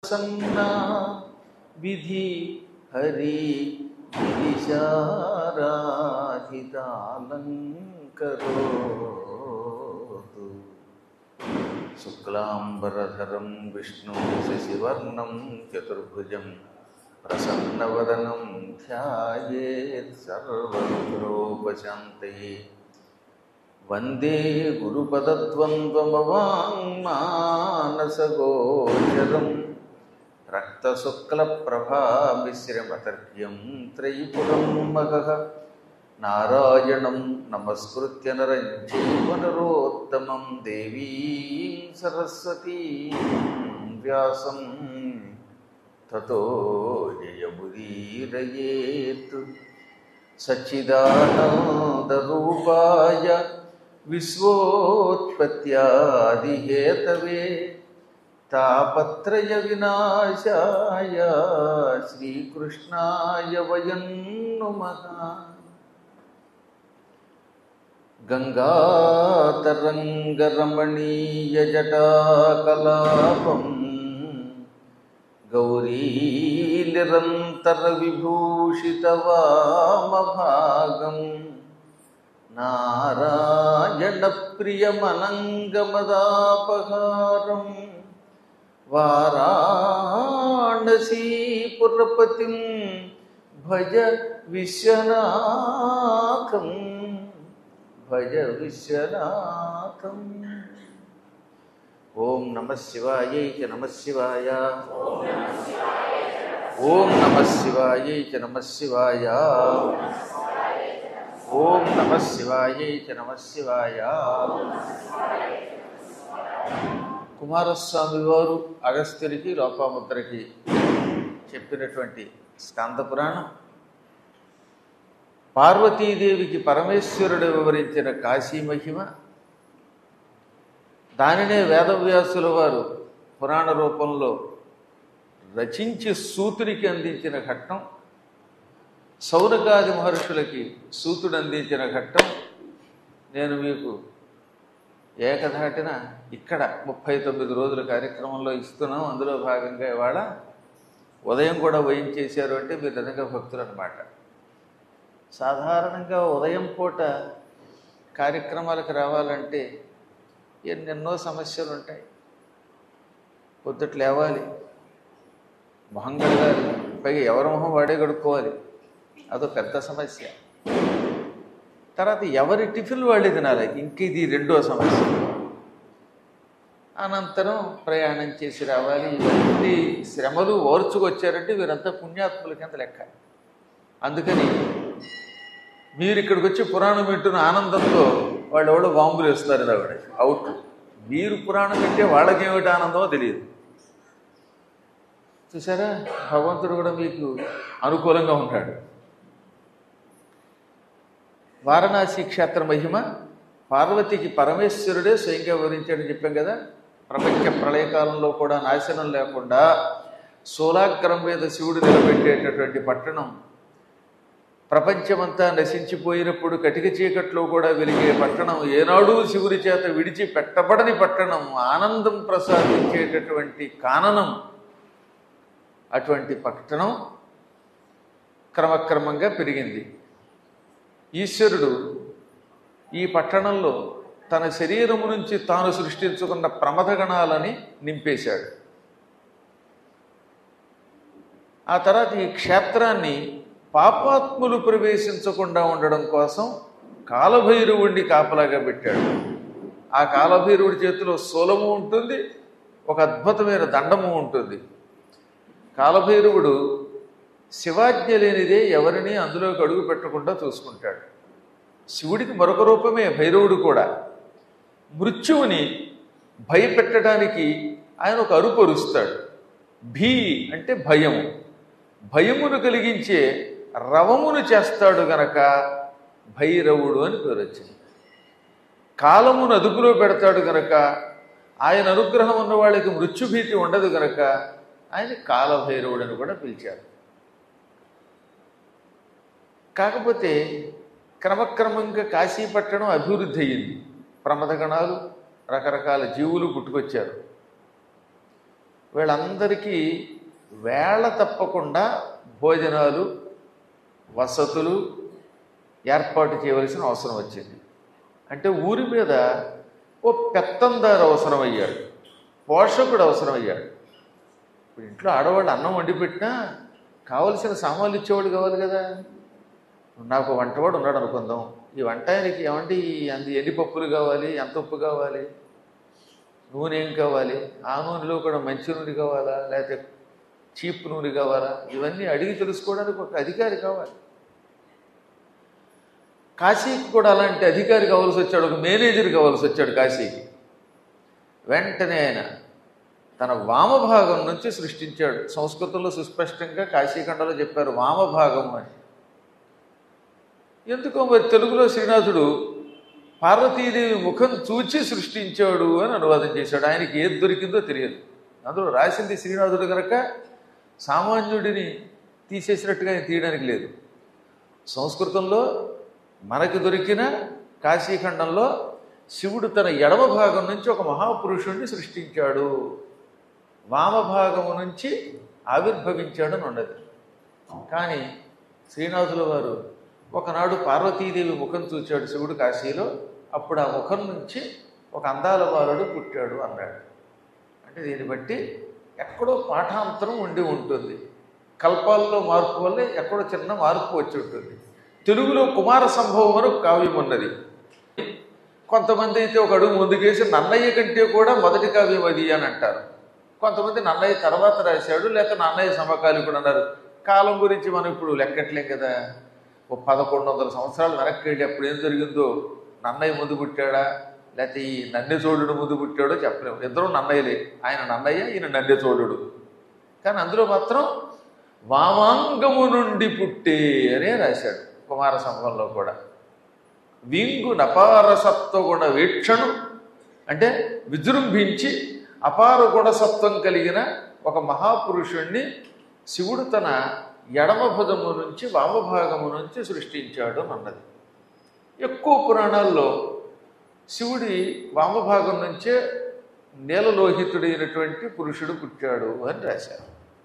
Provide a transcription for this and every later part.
ప్రసన్నా విధి హరి గిరిశారాధితాలంకరోతు శుక్లాంబరధరం విష్ణు శశివర్ణం చతుర్భుజం ప్రసన్నవదనం ధ్యాయేత్ సర్వరోపశాంతయే వందే గురుపదద్వంద్వమవాङ्मानसगोचरं रक्तशुक्लप्रभामिश्रमतर्क्यं त्रयीपुरं महः नारायणं नमस्कृत्य नरं चैव नरोत्तमं देवीं सरस्वतीं व्यासं ततो जयमुदीरयेत् सच्चिदानन्दरूपाय विश्वोत्पत्त्यादिहेतवे तापत्रयविनाशाय श्रीकृष्णाय वयं नुमः गङ्गातरङ्गरमणीयजटाकलापम् गौरीनिरन्तरविभूषितवामभागम् नारायणप्रियमनङ्गमदापहारम् वाराणसीपुरपतिं भज विश्वनाथं भज विश्वनाथम् ఓం నమ శివాయై చ నమ శివాయ ఓం నమ శివాయై చ నమ శివాయ ఓం నమ శివాయై చ నమ శివాయ కుమారస్వామి వారు అగస్త్యునికి లోపాముద్రకి చెప్పినటువంటి స్కంద పురాణం పార్వతీదేవికి పరమేశ్వరుడు వివరించిన కాశీ మహిమ దానినే వేదవ్యాసుల వారు పురాణ రూపంలో రచించి సూతునికి అందించిన ఘట్టం సౌనకాది మహర్షులకి సూతుడు అందించిన ఘట్టం నేను మీకు ఏకధాటిన ఇక్కడ ముప్పై తొమ్మిది రోజుల కార్యక్రమంలో ఇస్తున్నాం అందులో భాగంగా ఇవాళ ఉదయం కూడా వయం చేశారు అంటే మీరు నిజంగా భక్తులు అనమాట సాధారణంగా ఉదయం పూట కార్యక్రమాలకు రావాలంటే ఎన్నెన్నో సమస్యలు ఉంటాయి పొద్దుట లేవాలి మొహం కడగాలి పైగా ఎవరి మొహం వాడే కడుక్కోవాలి అదో పెద్ద సమస్య తర్వాత ఎవరి టిఫిన్ వాళ్ళే తినాలి ఇంక ఇది రెండో సమస్య అనంతరం ప్రయాణం చేసి రావాలి ఇవన్నీ శ్రమలు ఓర్చుకొచ్చారంటే వీరంతా పుణ్యాత్ముల కింద లెక్క అందుకని మీరు ఇక్కడికి వచ్చి పురాణం వింటున్న ఆనందంతో వాళ్ళు ఎవడో బాంబులు వేస్తారు ఆవిడ అవుట్ మీరు పురాణం వింటే వాళ్ళకేమిటి ఆనందమో తెలియదు చూసారా భగవంతుడు కూడా మీకు అనుకూలంగా ఉంటాడు వారణాసి క్షేత్ర మహిమ పార్వతికి పరమేశ్వరుడే స్వయంగా వివరించాడని చెప్పాం కదా ప్రపంచ ప్రళయకాలంలో కూడా నాశనం లేకుండా సోలాగ్రం మీద శివుడు నిలబెట్టేటటువంటి పట్టణం ప్రపంచమంతా నశించిపోయినప్పుడు కటిక చీకట్లో కూడా వెలిగే పట్టణం ఏనాడు శివుడి చేత విడిచి పెట్టబడని పట్టణం ఆనందం ప్రసాదించేటటువంటి కాననం అటువంటి పట్టణం క్రమక్రమంగా పెరిగింది ఈశ్వరుడు ఈ పట్టణంలో తన శరీరము నుంచి తాను సృష్టించుకున్న ప్రమదగణాలని నింపేశాడు ఆ తర్వాత ఈ క్షేత్రాన్ని పాపాత్ములు ప్రవేశించకుండా ఉండడం కోసం కాలభైరవుడిని కాపలాగా పెట్టాడు ఆ కాలభైరవుడి చేతిలో శూలము ఉంటుంది ఒక అద్భుతమైన దండము ఉంటుంది కాలభైరవుడు శివాజ్ఞ లేనిదే ఎవరిని అందులోకి అడుగు పెట్టకుండా చూసుకుంటాడు శివుడికి మరొక రూపమే భైరవుడు కూడా మృత్యువుని భయపెట్టడానికి ఆయన ఒక అరుపు అరుస్తాడు భీ అంటే భయము భయమును కలిగించే రవమును చేస్తాడు గనక భైరవుడు అని పేరు వచ్చింది కాలమును అదుపులో పెడతాడు గనక ఆయన అనుగ్రహం ఉన్న వాళ్ళకి మృత్యుభీతి ఉండదు గనక ఆయన కాలభైరవుడు అని కూడా పిలిచారు కాకపోతే క్రమక్రమంగా కాశీపట్టణం అభివృద్ధి అయ్యింది ప్రమదగణాలు రకరకాల జీవులు పుట్టుకొచ్చారు వీళ్ళందరికీ వేళ తప్పకుండా భోజనాలు వసతులు ఏర్పాటు చేయవలసిన అవసరం వచ్చింది అంటే ఊరి మీద ఓ పెత్తందారు అవసరమయ్యాడు పోషకుడు అవసరమయ్యాడు ఇప్పుడు ఇంట్లో ఆడవాళ్ళు అన్నం వండి పెట్టినా కావలసిన సామాన్లు ఇచ్చేవాడు కావాలి కదా నాకు వంటవాడు ఉన్నాడు అనుకుందాం ఈ వంట ఆయనకి ఏమంటే ఈ అంది ఎన్ని పప్పులు కావాలి ఎంత ఉప్పు కావాలి నూనె ఏం కావాలి ఆ నూనెలో కూడా మంచి నూనె కావాలా లేకపోతే చీప్ నూనె కావాలా ఇవన్నీ అడిగి తెలుసుకోవడానికి ఒక అధికారి కావాలి కాశీకి కూడా అలాంటి అధికారి కావాల్సి వచ్చాడు ఒక మేనేజర్ కావాల్సి వచ్చాడు కాశీకి వెంటనే ఆయన తన వామభాగం నుంచి సృష్టించాడు సంస్కృతంలో సుస్పష్టంగా కాశీఖండలో చెప్పారు వామభాగం అని ఎందుకో మరి తెలుగులో శ్రీనాథుడు పార్వతీదేవి ముఖం చూచి సృష్టించాడు అని అనువాదం చేశాడు ఆయనకి ఏది దొరికిందో తెలియదు అందులో రాసింది శ్రీనాథుడు కనుక సామాన్యుడిని తీసేసినట్టుగా ఆయన తీయడానికి లేదు సంస్కృతంలో మనకు దొరికిన కాశీఖండంలో శివుడు తన ఎడమ భాగం నుంచి ఒక మహాపురుషుణ్ణి సృష్టించాడు వామభాగము నుంచి ఆవిర్భవించాడు అని ఉన్నది కానీ శ్రీనాథుల వారు ఒకనాడు పార్వతీదేవి ముఖం చూచాడు శివుడు కాశీలో అప్పుడు ఆ ముఖం నుంచి ఒక అందాల బాలుడు పుట్టాడు అన్నాడు అంటే దీన్ని బట్టి ఎక్కడో పాఠాంతరం ఉండి ఉంటుంది కల్పాల్లో మార్పు వల్ల ఎక్కడో చిన్న మార్పు వచ్చి ఉంటుంది తెలుగులో కుమార సంభవం అని ఒక కావ్యం ఉన్నది కొంతమంది అయితే ఒక అడుగు ముందుకేసి నన్నయ్య కంటే కూడా మొదటి కావ్యం అది అని అంటారు కొంతమంది నన్నయ్య తర్వాత రాశాడు లేక నన్నయ్య సమకాలికుడు అన్నారు కాలం గురించి మనం ఇప్పుడు లెక్కట్లేం కదా ఓ పదకొండు వందల సంవత్సరాలు వెనక్కి వెళ్ళి అప్పుడు ఏం జరిగిందో నన్నయ్య ముందు పుట్టాడా లేకపోతే ఈ నన్నె చోళుడు ముందు పుట్టాడో చెప్పలేము ఇద్దరు నన్నయ్యలే ఆయన నన్నయ్య ఈయన నన్నె చోళుడు కానీ అందులో మాత్రం వామాంగము నుండి పుట్టే అనే రాశాడు కుమార సంభవంలో కూడా వింగు నపార సత్వగుణ వీక్షణు అంటే విజృంభించి అపార గుణసత్వం కలిగిన ఒక మహాపురుషుణ్ణి శివుడు తన ఎడమ భుజము నుంచి వామభాగము నుంచి సృష్టించాడు అన్నది ఎక్కువ పురాణాల్లో శివుడి వామభాగం నుంచే నీలలోహితుడైనటువంటి పురుషుడు పుట్టాడు అని రాశారు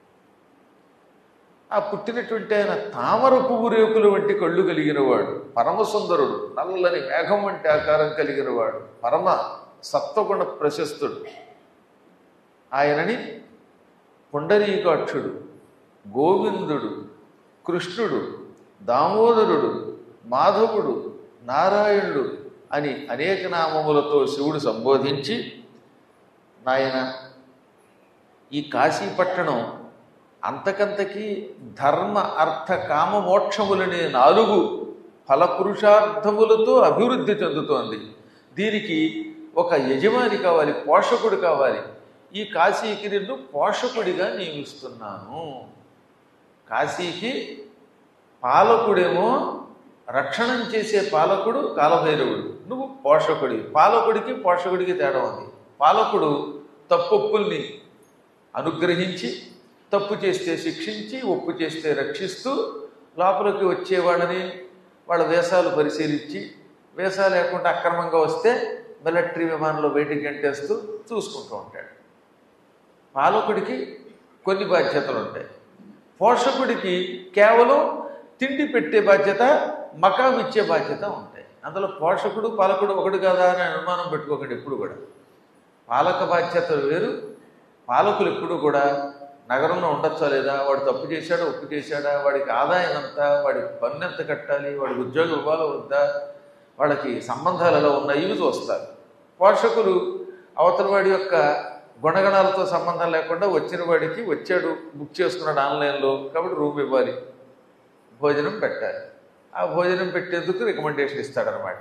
ఆ పుట్టినటువంటి ఆయన తామర పువ్వు రేకుల వంటి కళ్ళు కలిగినవాడు పరమసుందరుడు నల్లని మేఘం వంటి ఆకారం కలిగినవాడు పరమ సత్వగుణ ప్రశస్తుడు ఆయనని పుండరీకాక్షుడు గోవిందుడు కృష్ణుడు దామోదరుడు మాధవుడు నారాయణుడు అని అనేక నామములతో శివుడు సంబోధించి నాయన ఈ కాశీపట్టణం అంతకంతకీ ధర్మ అర్థ కామ మోక్షములనే నాలుగు ఫలపురుషార్థములతో అభివృద్ధి చెందుతోంది దీనికి ఒక యజమాని కావాలి పోషకుడు కావాలి ఈ కాశీకి నిన్ను పోషకుడిగా నియమిస్తున్నాను కాశీకి పాలకుడేమో రక్షణం చేసే పాలకుడు కాలభైరవుడు నువ్వు పోషకుడి పాలకుడికి పోషకుడికి తేడా ఉంది పాలకుడు తప్పొప్పుల్ని అనుగ్రహించి తప్పు చేస్తే శిక్షించి ఒప్పు చేస్తే రక్షిస్తూ లోపలికి వచ్చేవాళ్ళని వాళ్ళ వేషాలు పరిశీలించి వేషాలు లేకుండా అక్రమంగా వస్తే మిలిటరీ విమానంలో బయటికి గంటేస్తూ చూసుకుంటూ ఉంటాడు పాలకుడికి కొన్ని బాధ్యతలు ఉంటాయి పోషకుడికి కేవలం తిండి పెట్టే బాధ్యత మకాం ఇచ్చే బాధ్యత ఉంటాయి అందులో పోషకుడు పాలకుడు ఒకడు కదా అని అనుమానం పెట్టుకోకండి ఎప్పుడు కూడా పాలక బాధ్యతలు వేరు పాలకులు ఎప్పుడు కూడా నగరంలో ఉండొచ్చా లేదా వాడు తప్పు చేశాడా ఒప్పు చేశాడా వాడికి ఆదాయం ఎంత వాడికి పన్ను ఎంత కట్టాలి వాడికి ఉద్యోగం ఇవ్వాలా వద్దా వాళ్ళకి సంబంధాలు ఎలా ఉన్నాయి ఇవి చూస్తారు పోషకులు అవతల వాడి యొక్క గుణగణాలతో సంబంధం లేకుండా వచ్చిన వాడికి వచ్చాడు బుక్ చేసుకున్నాడు ఆన్లైన్లో కాబట్టి రూమ్ ఇవ్వాలి భోజనం పెట్టాలి ఆ భోజనం పెట్టేందుకు రికమెండేషన్ ఇస్తాడనమాట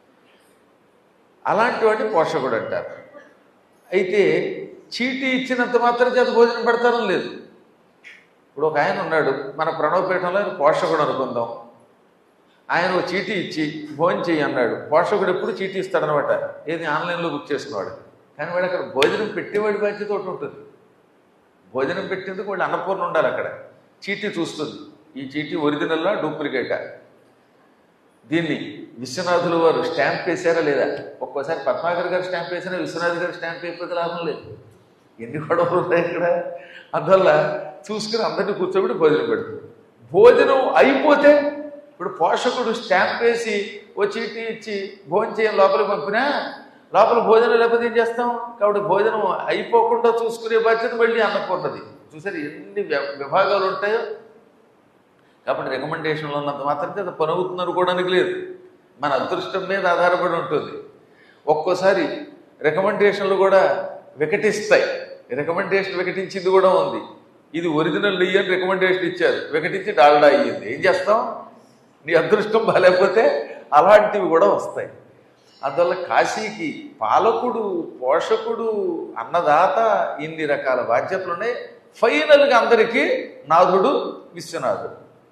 అలాంటి వాడిని పోషకుడు అంటారు అయితే చీటీ ఇచ్చినంత మాత్రం చేత భోజనం పెడతారని లేదు ఇప్పుడు ఒక ఆయన ఉన్నాడు మన ప్రణవపీఠంలో ఆయన పోషకుడు అనుకుందాం ఆయన ఒక చీటీ ఇచ్చి భోజనం చెయ్యి అన్నాడు పోషకుడు ఎప్పుడు చీటీ ఇస్తాడనమాట ఏది ఆన్లైన్లో బుక్ చేసుకున్నాడు కానీ వాడు అక్కడ భోజనం పెట్టేవాడి బాధ్యత ఒకటి ఉంటుంది భోజనం పెట్టేందుకు వాళ్ళు అన్నపూర్ణ ఉండాలి అక్కడ చీటీ చూస్తుంది ఈ చీటీ ఒరిజినల్లా డూప్లికేటా దీన్ని విశ్వనాథుల వారు స్టాంప్ వేశారా లేదా ఒక్కోసారి పద్మాకర్ గారు స్టాంప్ వేసినా విశ్వనాథ్ గారు స్టాంప్ వేయకపోతే లాభం లేదు ఎన్ని గొడవలు ఉన్నాయి ఇక్కడ అందువల్ల చూసుకుని అందరినీ కూర్చోబెట్టి భోజనం పెడుతుంది భోజనం అయిపోతే ఇప్పుడు పోషకుడు స్టాంప్ వేసి ఓ చీటీ ఇచ్చి భోజనం చేయం లోపలికి పంపినా లోపల భోజనం లేకపోతే ఏం చేస్తాం కాబట్టి భోజనం అయిపోకుండా చూసుకునే బాధ్యత మళ్ళీ అన్నపూర్ణది చూసారు ఎన్ని వి- విభాగాలు ఉంటాయో కాబట్టి రికమెండేషన్లు ఉన్నంత మాత్రం అది పని అవుతుంది అనుకోవడానికి లేదు మన అదృష్టం మీద ఆధారపడి ఉంటుంది ఒక్కోసారి రికమెండేషన్లు కూడా వికటిస్తాయి రికమెండేషన్ వికటించింది కూడా ఉంది ఇది ఒరిజినల్ నెయ్యి అని రికమెండేషన్ ఇచ్చారు వికటించి డాల్డా అయ్యింది ఏం చేస్తాం నీ అదృష్టం బాగాలేకపోతే అలాంటివి కూడా వస్తాయి అందువల్ల కాశీకి పాలకుడు పోషకుడు అన్నదాత ఇన్ని రకాల బాధ్యతలు ఉన్నాయి ఫైనల్గా అందరికీ నాథుడు విశ్వనాథుడు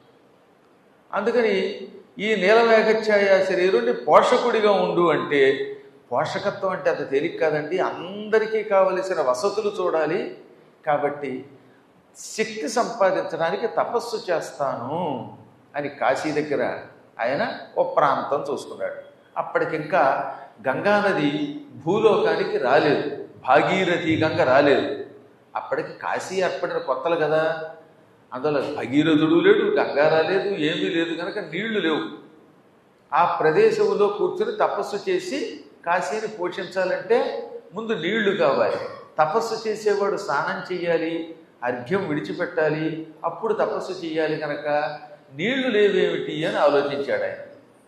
అందుకని ఈ నీలమేఘఛాయ శరీరుని పోషకుడిగా ఉండు అంటే పోషకత్వం అంటే అంత తేలిక కాదండి అందరికీ కావలసిన వసతులు చూడాలి కాబట్టి శక్తి సంపాదించడానికి తపస్సు చేస్తాను అని కాశీ దగ్గర ఆయన ఓ ప్రాంతం చూసుకున్నాడు అప్పటికింకా గంగానది భూలోకానికి రాలేదు భాగీరథి గంగ రాలేదు అప్పటికి కాశీ ఏర్పడిన కొత్తలు కదా అందులో భగీరథుడు లేడు గంగా రాలేదు ఏమీ లేదు కనుక నీళ్లు లేవు ఆ ప్రదేశంలో కూర్చుని తపస్సు చేసి కాశీని పోషించాలంటే ముందు నీళ్లు కావాలి తపస్సు చేసేవాడు స్నానం చేయాలి అర్ఘ్యం విడిచిపెట్టాలి అప్పుడు తపస్సు చేయాలి కనుక నీళ్లు లేవేమిటి అని ఆలోచించాడు ఆయన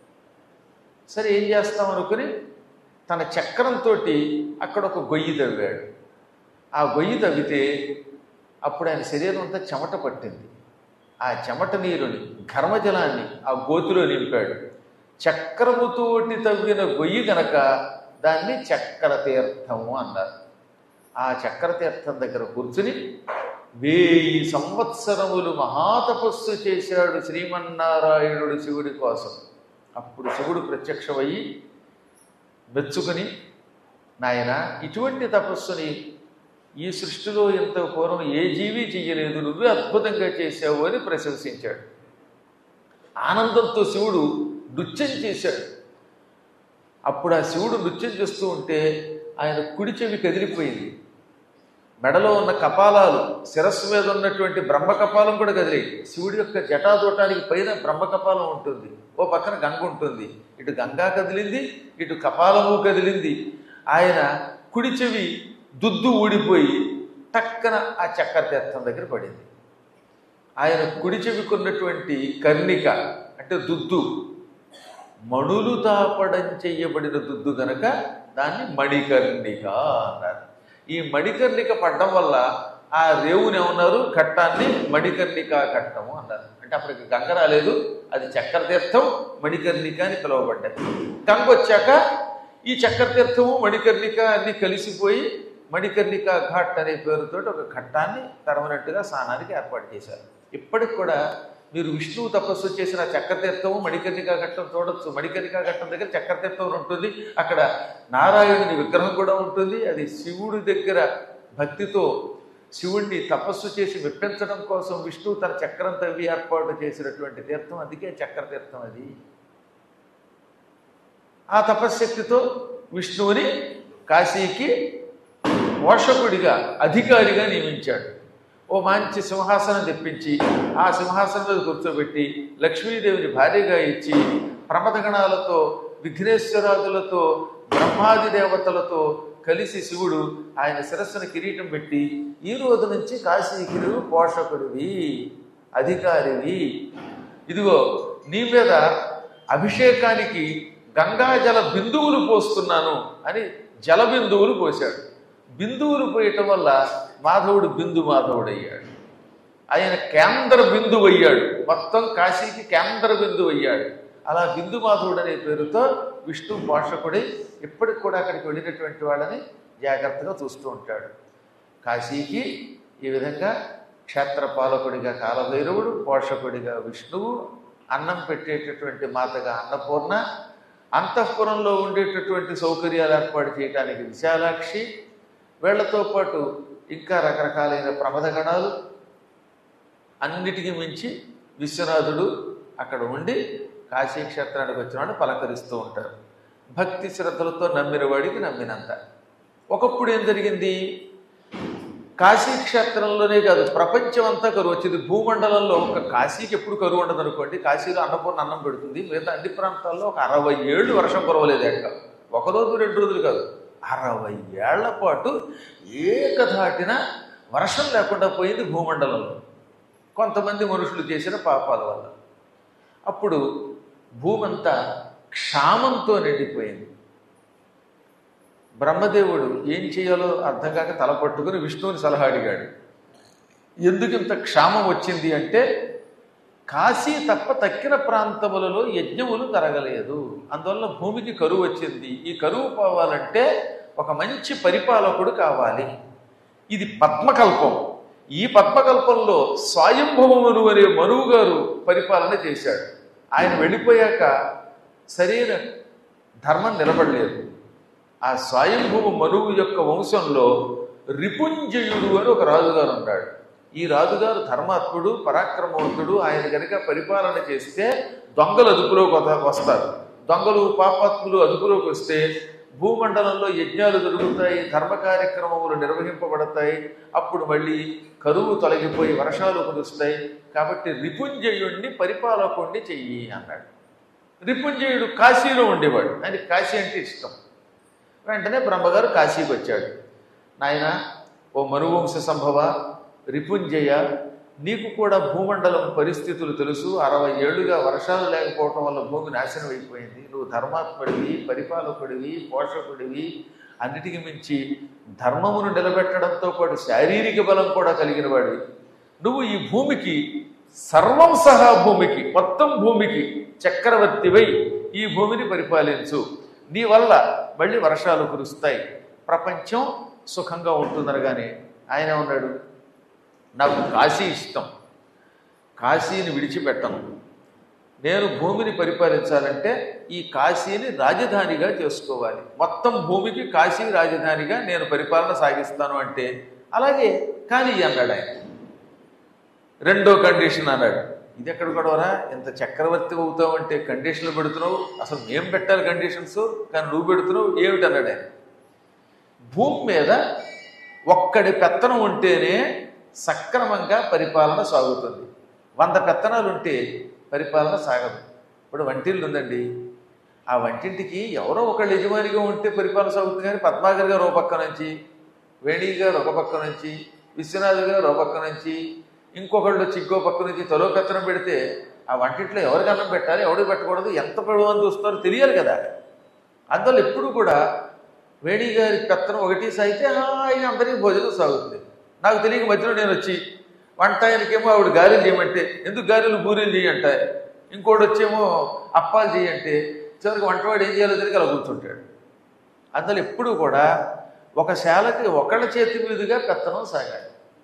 సరే ఏం చేస్తాం అనుకుని తన చక్రంతో అక్కడ ఒక గొయ్యి తవ్వాడు ఆ గొయ్యి తవ్వితే అప్పుడు ఆయన శరీరం అంతా చెమట పట్టింది ఆ చెమట నీరుని ఘర్మజలాన్ని ఆ గోతిలో నింపాడు చక్రముతోటి తవ్విన గొయ్యి గనక దాన్ని చక్ర తీర్థము అన్నారు ఆ చక్ర తీర్థం దగ్గర కూర్చుని వెయ్యి సంవత్సరములు మహాతపస్సు చేశాడు శ్రీమన్నారాయణుడు శివుడి కోసం అప్పుడు శివుడు ప్రత్యక్షమయ్యి మెచ్చుకుని నాయన ఇటువంటి తపస్సుని ఈ సృష్టిలో ఇంత పూర్వం ఏ జీవి చెయ్యలేదు నువ్వే అద్భుతంగా చేశావు అని ప్రశంసించాడు ఆనందంతో శివుడు నృత్యం చేశాడు అప్పుడు ఆ శివుడు నృత్యం చేస్తూ ఉంటే ఆయన కుడి చెవి కదిలిపోయింది మెడలో ఉన్న కపాలాలు శిరస్సు మీద ఉన్నటువంటి బ్రహ్మ కపాలం కూడా కదిలి శివుడి యొక్క జటాదూటానికి పైన బ్రహ్మ కపాలం ఉంటుంది ఓ పక్కన గంగ ఉంటుంది ఇటు గంగా కదిలింది ఇటు కపాలము కదిలింది ఆయన కుడి చెవి దుద్దు ఊడిపోయి టక్కన ఆ చక్కెర తీర్థం దగ్గర పడింది ఆయన కుడి చెవికున్నటువంటి కర్ణిక అంటే దుద్దు మణులు తాపడం చెయ్యబడిన దుద్దు గనక దాన్ని మణికర్ణిక అన్నారు ఈ మణికర్ణిక పడ్డం వల్ల ఆ రేవుని ఏమన్నారు ఘట్టాన్ని మణికర్ణిక ఘట్టము అన్నారు అంటే అప్పటికి గంగ రాలేదు అది చక్కెర తీర్థం మణికర్ణిక అని పిలువబడ్డది గంగ వచ్చాక ఈ చక్కెర తీర్థము మణికర్ణిక అన్ని కలిసిపోయి మణికర్ణిక ఘాట్ అనే పేరుతో ఒక ఘట్టాన్ని పర్మనెంట్గా స్నానానికి ఏర్పాటు చేశారు ఇప్పటికి కూడా మీరు విష్ణువు తపస్సు చేసిన చక్రతీర్థము మణికర్ణికా ఘట్టం చూడొచ్చు మణికర్ణికా ఘట్టం దగ్గర చక్రతీర్థం ఉంటుంది అక్కడ నారాయణుని విగ్రహం కూడా ఉంటుంది అది శివుడి దగ్గర భక్తితో శివుణ్ణి తపస్సు చేసి మెప్పించడం కోసం విష్ణువు తన చక్రం తవ్వి ఏర్పాటు చేసినటువంటి తీర్థం అందుకే చక్రతీర్థం అది ఆ తపశ్శక్తితో విష్ణువుని కాశీకి పోషకుడిగా అధికారిగా నియమించాడు ఓ మంచి సింహాసనం తెప్పించి ఆ సింహాసనం మీద కూర్చోబెట్టి లక్ష్మీదేవిని భార్యగా ఇచ్చి ప్రమదగణాలతో విఘ్నేశ్వరాదులతో బ్రహ్మాది దేవతలతో కలిసి శివుడు ఆయన శిరస్సును కిరీటం పెట్టి ఈ రోజు నుంచి కాశీకి నువ్వు పోషకుడివి అధికారివి ఇదిగో నీ మీద అభిషేకానికి గంగాజల బిందువులు పోస్తున్నాను అని జల బిందువులు పోశాడు బిందువులు పోయటం వల్ల మాధవుడు బిందు మాధవుడు అయ్యాడు ఆయన కేంద్ర బిందువు అయ్యాడు మొత్తం కాశీకి కేంద్ర బిందువు అయ్యాడు అలా బిందు మాధవుడు అనే పేరుతో విష్ణు పోషకుడి ఇప్పటికి కూడా అక్కడికి వెళ్ళినటువంటి వాళ్ళని జాగ్రత్తగా చూస్తూ ఉంటాడు కాశీకి ఈ విధంగా క్షేత్ర పాలకుడిగా కాలభైరవుడు పోషకుడిగా విష్ణువు అన్నం పెట్టేటటువంటి మాతగా అన్నపూర్ణ అంతఃపురంలో ఉండేటటువంటి సౌకర్యాలు ఏర్పాటు చేయడానికి విశాలాక్షి వీళ్లతో పాటు ఇంకా రకరకాలైన ప్రమదగణాలు అన్నిటికీ మించి విశ్వనాథుడు అక్కడ ఉండి కాశీ క్షేత్రానికి వచ్చినాడు పలకరిస్తూ ఉంటారు భక్తి శ్రద్ధలతో నమ్మిన వాడికి నమ్మినంత ఒకప్పుడు ఏం జరిగింది కాశీ క్షేత్రంలోనే కాదు ప్రపంచం అంతా కరువు వచ్చింది భూమండలంలో ఒక కాశీకి ఎప్పుడు కరువు ఉండదు అనుకోండి కాశీలో అన్నపూర్ణ అన్నం పెడుతుంది మిగతా అన్ని ప్రాంతాల్లో ఒక అరవై ఏళ్ళు వర్షం కురవలేదు ఎక్కడ ఒక రోజు రెండు రోజులు కాదు అరవై ఏళ్ల పాటు ఏకధాటిన వర్షం లేకుండా పోయింది భూమండలంలో కొంతమంది మనుషులు చేసిన పాపాల వల్ల అప్పుడు భూమంతా క్షామంతో నిండిపోయింది బ్రహ్మదేవుడు ఏం చేయాలో అర్థం కాక తల పట్టుకుని విష్ణువుని సలహా అడిగాడు ఎందుకు ఇంత క్షామం వచ్చింది అంటే కాశీ తప్ప తక్కిన ప్రాంతములలో యజ్ఞములు జరగలేదు అందువల్ల భూమికి కరువు వచ్చింది ఈ కరువు పోవాలంటే ఒక మంచి పరిపాలకుడు కావాలి ఇది పద్మకల్పం ఈ పద్మకల్పంలో స్వయంభవమును అనే మనువు గారు పరిపాలన చేశాడు ఆయన వెళ్ళిపోయాక సరైన ధర్మం నిలబడలేదు ఆ స్వయంభూమ మనువు యొక్క వంశంలో రిపుంజయుడు అని ఒక రాజుగారు ఉంటాడు ఈ రాజుగారు ధర్మాత్ముడు పరాక్రమవంతుడు ఆయన కనుక పరిపాలన చేస్తే దొంగలు అదుపులోకి వద- వస్తారు దొంగలు పాపాత్ములు అదుపులోకి వస్తే భూమండలంలో యజ్ఞాలు జరుగుతాయి ధర్మ కార్యక్రమములు నిర్వహింపబడతాయి అప్పుడు మళ్ళీ కరువు తొలగిపోయి వర్షాలు కురుస్తాయి కాబట్టి రిపుంజయుణ్ణి పరిపాలకుణ్ణి చెయ్యి అన్నాడు రిపుంజయుడు కాశీలో ఉండేవాడు ఆయనకి కాశీ అంటే ఇష్టం వెంటనే బ్రహ్మగారు కాశీకి వచ్చాడు నాయన ఓ మనువంశ సంభవ రిపుంజయ నీకు కూడా భూమండలం పరిస్థితులు తెలుసు అరవై ఏళ్ళుగా వర్షాలు లేకపోవటం వల్ల భూమి నాశనం అయిపోయింది నువ్వు ధర్మాత్ముడివి పరిపాలకుడివి పోషకుడివి అన్నిటికీ మించి ధర్మమును నిలబెట్టడంతో పాటు శారీరక బలం కూడా కలిగిన వాడివి నువ్వు ఈ భూమికి సర్వం సహా భూమికి మొత్తం భూమికి చక్రవర్తివై ఈ భూమిని పరిపాలించు నీ వల్ల మళ్ళీ వర్షాలు కురుస్తాయి ప్రపంచం సుఖంగా ఉంటుందనగానే ఆయన ఉన్నాడు నాకు కాశీ ఇష్టం కాశీని విడిచిపెట్టను నేను భూమిని పరిపాలించాలంటే ఈ కాశీని రాజధానిగా చేసుకోవాలి మొత్తం భూమికి కాశీ రాజధానిగా నేను పరిపాలన సాగిస్తాను అంటే అలాగే కానీ అన్నాడు ఆయన రెండో కండిషన్ అన్నాడు ఇది ఎక్కడ గొడవరా ఇంత చక్రవర్తి అవుతావు అంటే కండిషన్లు పెడుతున్నావు అసలు మేం పెట్టాలి కండిషన్స్ కానీ నువ్వు పెడుతున్నావు ఏమిటి అన్నాడు ఆయన భూమి మీద ఒక్కడి పెత్తనం ఉంటేనే సక్రమంగా పరిపాలన సాగుతుంది వంద పెత్తనాలు ఉంటే పరిపాలన సాగదు ఇప్పుడు వంటిల్లు ఉందండి ఆ వంటింటికి ఎవరో ఒకళ్ళు యజమానిగా ఉంటే పరిపాలన సాగుతుంది కానీ పద్మాగర్ గారు ఒక పక్క నుంచి వేణి గారు ఒక పక్క నుంచి విశ్వనాథ్ గారు ఒక పక్క నుంచి ఇంకొకళ్ళు వచ్చి ఇంకో పక్క నుంచి తలో పెత్తనం పెడితే ఆ వంటింట్లో ఎవరికి అన్నం పెట్టాలి ఎవరికి పెట్టకూడదు ఎంత పడవని చూస్తారో తెలియాలి కదా అందువల్ల ఎప్పుడు కూడా వేణి గారి పెత్తనం ఒకటి సాగితే ఆయన అందరికీ భోజనం సాగుతుంది నాకు తెలియక మధ్యలో నేను వచ్చి వంట ఆయనకేమో ఆవిడ గారెలు చేయమంటే ఎందుకు గారెలు బూరెలు చేయంట ఇంకోటి వచ్చేమో అప్పాలు చేయంటే చివరికి వంటవాడు ఏం చేయాలో తెలియక అలా కూర్చుంటాడు అందులో ఎప్పుడు కూడా ఒక శాలకి ఒకళ్ళ చేతి మీదుగా పెత్తనం సాగాలి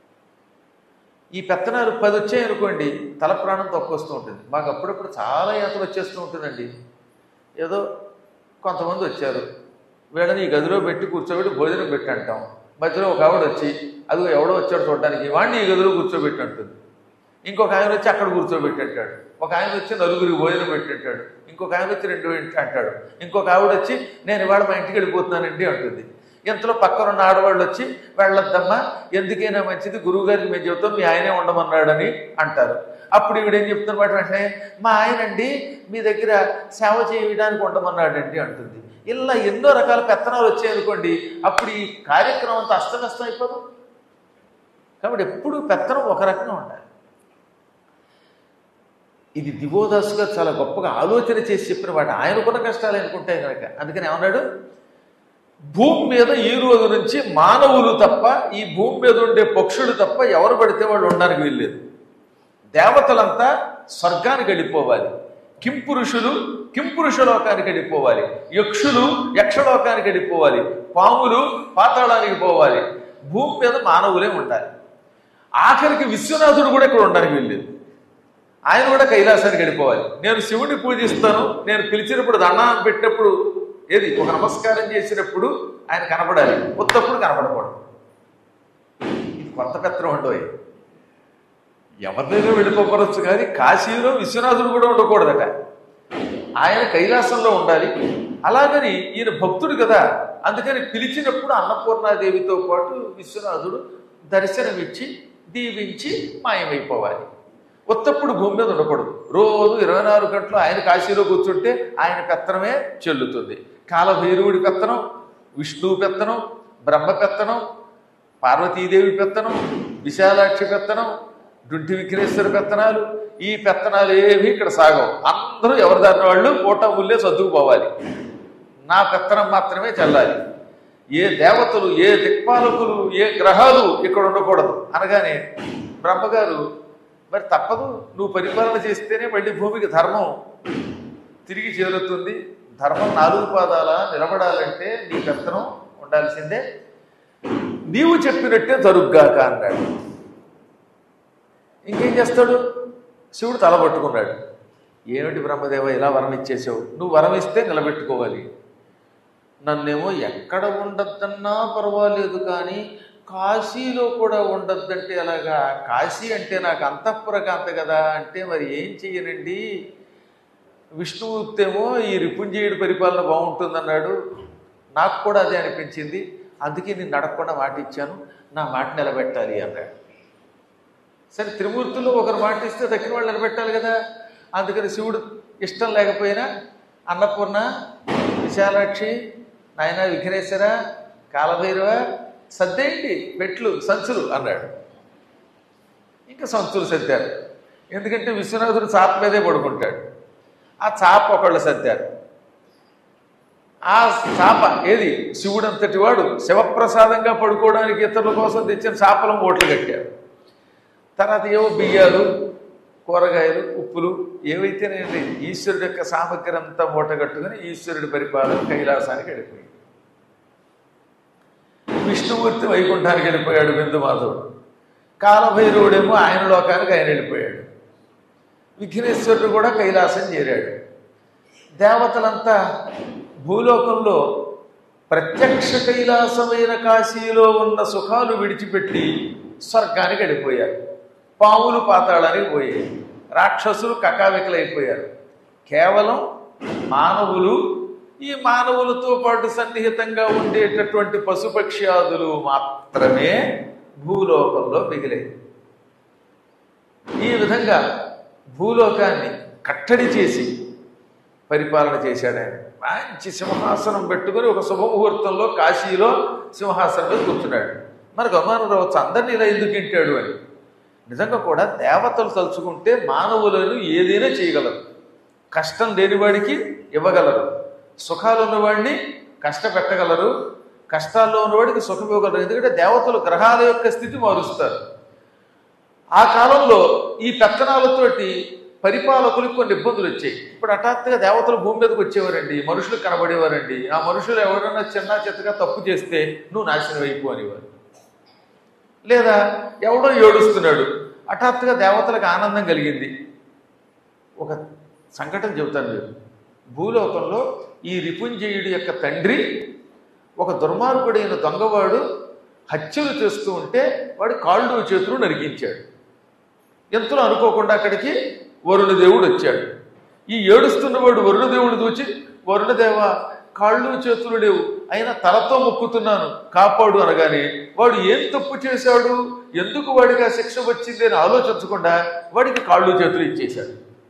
ఈ పెత్తనాలు పది వచ్చాయనుకోండి తల ప్రాణం తక్కువస్తూ ఉంటుంది మాకు అప్పుడప్పుడు చాలా యాత్ర వచ్చేస్తూ ఉంటుందండి ఏదో కొంతమంది వచ్చారు వీళ్ళని ఈ గదిలో పెట్టి కూర్చోబెట్టి భోజనం పెట్టి అంటాం మధ్యలో ఒక ఆవిడ వచ్చి అదిగో ఎవడో వచ్చాడు చూడడానికి వాడిని ఈ గదిలో కూర్చోబెట్టి అంటుంది ఇంకొక ఆయన వచ్చి అక్కడ కూర్చోబెట్టి అంటాడు ఒక ఆయన వచ్చి నలుగురికి భోజనం పెట్టి అంటాడు ఇంకొక ఆయన వచ్చి రెండు ఇంటి అంటాడు ఇంకొక ఆవిడ వచ్చి నేను ఇవాళ మా ఇంటికి వెళ్ళిపోతున్నానండి అంటుంది ఇంతలో పక్కన ఉన్న ఆడవాళ్ళు వచ్చి వెళ్ళొద్దమ్మా ఎందుకైనా మంచిది గురువు గారికి మేము చెబుతాం మీ ఆయనే ఉండమన్నాడని అంటారు అప్పుడు ఈవిడేం చెప్తున్నమాట వెంటనే మా ఆయనండి మీ దగ్గర సేవ చేయడానికి ఉండమన్నాడండి అంటుంది ఇలా ఎన్నో రకాల పెత్తనాలు వచ్చాయనుకోండి అప్పుడు ఈ కార్యక్రమం అంతా అస్తవ్యస్తం అయిపోదు కాబట్టి ఎప్పుడు పెత్తనం ఒక రకంగా ఉండాలి ఇది దివోదాసుగా చాలా గొప్పగా ఆలోచన చేసి చెప్పిన వాడు ఆయనకున్న కష్టాలు అనుకుంటే కనుక అందుకని ఏమన్నాడు భూమి మీద ఈ రోజు నుంచి మానవులు తప్ప ఈ భూమి మీద ఉండే పక్షులు తప్ప ఎవరు పడితే వాళ్ళు ఉండడానికి వీల్లేదు దేవతలంతా స్వర్గానికి వెళ్ళిపోవాలి కింపురుషులు కింపురుషలోకానికి వెళ్ళిపోవాలి యక్షులు యక్షలోకానికి వెళ్ళిపోవాలి పాములు పాతాళానికి పోవాలి భూమి మీద మానవులే ఉండాలి ఆఖరికి విశ్వనాథుడు కూడా ఇక్కడ ఉండడానికి వీల్లేదు ఆయన కూడా కైలాసానికి వెళ్ళిపోవాలి నేను శివుడిని పూజిస్తాను నేను పిలిచినప్పుడు దండాన్ని పెట్టినప్పుడు ఏది ఒక నమస్కారం చేసినప్పుడు ఆయన కనపడాలి ఉత్తప్పుడు కనపడకూడదు ఇది కొత్త పెత్తనం ఉండవు ఎవరినైనా వెళ్ళిపోవచ్చు కానీ కాశీలో విశ్వనాథుడు కూడా ఉండకూడదట ఆయన కైలాసంలో ఉండాలి అలాగని ఈయన భక్తుడు కదా అందుకని పిలిచినప్పుడు అన్నపూర్ణాదేవితో పాటు విశ్వనాథుడు దర్శనమిచ్చి దీవించి మాయమైపోవాలి ఉత్తప్పుడు భూమి మీద ఉండకూడదు రోజు ఇరవై నాలుగు గంటలు ఆయన కాశీలో కూర్చుంటే ఆయన పెత్తనమే చెల్లుతుంది కాలభైరవుడి పెత్తనం విష్ణువు పెత్తనం బ్రహ్మ పెత్తనం పార్వతీదేవి పెత్తనం విశాలాక్షి పెత్తనం డుంటి విఘ్నేశ్వర పెత్తనాలు ఈ పెత్తనాలు ఏవి ఇక్కడ సాగవు అందరూ ఎవరి దాని వాళ్ళు పూట ముల్లే సర్దుకుపోవాలి నా పెత్తనం మాత్రమే చెల్లాలి ఏ దేవతలు ఏ దిక్పాలకులు ఏ గ్రహాలు ఇక్కడ ఉండకూడదు అనగానే బ్రహ్మగారు మరి తప్పదు నువ్వు పరిపాలన చేస్తేనే మళ్ళీ భూమికి ధర్మం తిరిగి చేరుతుంది ధర్మం నాలుగు పాదాల నిలబడాలంటే నీ పెత్తనం ఉండాల్సిందే నీవు చెప్పినట్టే జరుగ్గాక అన్నాడు ఇంకేం చేస్తాడు శివుడు తలబట్టుకున్నాడు ఏమిటి బ్రహ్మదేవ ఇలా వరం ఇచ్చేసావు నువ్వు వరం ఇస్తే నిలబెట్టుకోవాలి నన్నేమో ఎక్కడ ఉండద్దన్నా పర్వాలేదు కానీ కాశీలో కూడా ఉండద్దంటే అలాగా కాశీ అంటే నాకు అంతఃపురకాంత కదా అంటే మరి ఏం చెయ్యనండి విష్ణుమూర్తేమో ఈ రిపుంజయుడి పరిపాలన బాగుంటుందన్నాడు నాకు కూడా అదే అనిపించింది అందుకే నేను నడకుండా మాట ఇచ్చాను నా మాట నిలబెట్టాలి అన్నాడు సరే త్రిమూర్తులు ఒకరు మాట ఇస్తే దక్కిన వాళ్ళు నిలబెట్టాలి కదా అందుకని శివుడు ఇష్టం లేకపోయినా అన్నపూర్ణ విశాలాక్షి నాయన విఘ్నేశ్వర కాలభైరవ సర్దేయండి పెట్లు సంచులు అన్నాడు ఇంకా సంచులు సర్దారు ఎందుకంటే విశ్వనాథుడు చాప మీదే పడుకుంటాడు ఆ చాప ఒకళ్ళు సర్దారు ఆ చాప ఏది శివుడు అంతటి వాడు శివప్రసాదంగా పడుకోవడానికి ఇతరుల కోసం తెచ్చిన చాపలను ఓట్లు కట్టారు తర్వాత ఏవో బియ్యాలు కూరగాయలు ఉప్పులు ఏవైతేనేంటి ఈశ్వరుడు యొక్క సామగ్రి అంతా మూట కట్టుకుని ఈశ్వరుడి పరిపాలన కైలాసానికి వెళ్ళిపోయింది విష్ణుమూర్తి వైకుంఠానికి వెళ్ళిపోయాడు బిందు మాధవుడు కాలభైరవుడేమో ఆయన లోకానికి ఆయన వెళ్ళిపోయాడు విఘ్నేశ్వరుడు కూడా కైలాసం చేరాడు దేవతలంతా భూలోకంలో ప్రత్యక్ష కైలాసమైన కాశీలో ఉన్న సుఖాలు విడిచిపెట్టి స్వర్గానికి వెళ్ళిపోయారు పాములు పాతాళానికి పోయాయి రాక్షసులు కకావికలైపోయారు కేవలం మానవులు ఈ మానవులతో పాటు సన్నిహితంగా ఉండేటటువంటి పశుపక్ష్యాదులు మాత్రమే భూలోకంలో మిగిలాయి ఈ విధంగా భూలోకాన్ని కట్టడి చేసి పరిపాలన చేశాడు ఆయన మంచి సింహాసనం పెట్టుకుని ఒక శుభముహూర్తంలో కాశీలో సింహాసనం మీద కూర్చున్నాడు మనకు అనుమానం రావచ్చు అందరినీ ఇలా ఎందుకు ఇంటాడు అని నిజంగా కూడా దేవతలు తలుచుకుంటే మానవులను ఏదైనా చేయగలరు కష్టం లేనివాడికి ఇవ్వగలరు సుఖాలు ఉన్నవాడిని కష్టపెట్టగలరు కష్టాల్లో ఉన్నవాడికి సుఖం ఇవ్వగలరు ఎందుకంటే దేవతలు గ్రహాల యొక్క స్థితి మారుస్తారు ఆ కాలంలో ఈ పెత్తనాలతోటి పరిపాలకులకు కొన్ని ఇబ్బందులు వచ్చాయి ఇప్పుడు హఠాత్తుగా దేవతలు భూమి మీదకి వచ్చేవారండి మనుషులు కనబడేవారండి ఆ మనుషులు ఎవరైనా చిన్న చెత్తగా తప్పు చేస్తే నువ్వు నాశనం అయిపో అనేవారు లేదా ఎవడో ఏడుస్తున్నాడు హఠాత్తుగా దేవతలకు ఆనందం కలిగింది ఒక సంఘటన చెబుతాను మీరు భూలోకంలో ఈ రిపుంజయుడి యొక్క తండ్రి ఒక దుర్మార్గుడైన దొంగవాడు హత్యలు చేస్తూ ఉంటే వాడి కాళ్ళు చేతులు నరికించాడు ఎంతలో అనుకోకుండా అక్కడికి వరుణదేవుడు వచ్చాడు ఈ ఏడుస్తున్నవాడు వరుణదేవుడు చూచి వరుణదేవ కాళ్ళు చేతులు లేవు అయినా తలతో మొక్కుతున్నాను కాపాడు అనగానే వాడు ఏం తప్పు చేశాడు ఎందుకు వాడికి ఆ శిక్ష వచ్చింది అని ఆలోచించకుండా వాడికి కాళ్ళు చేతులు ఇచ్చేశాడు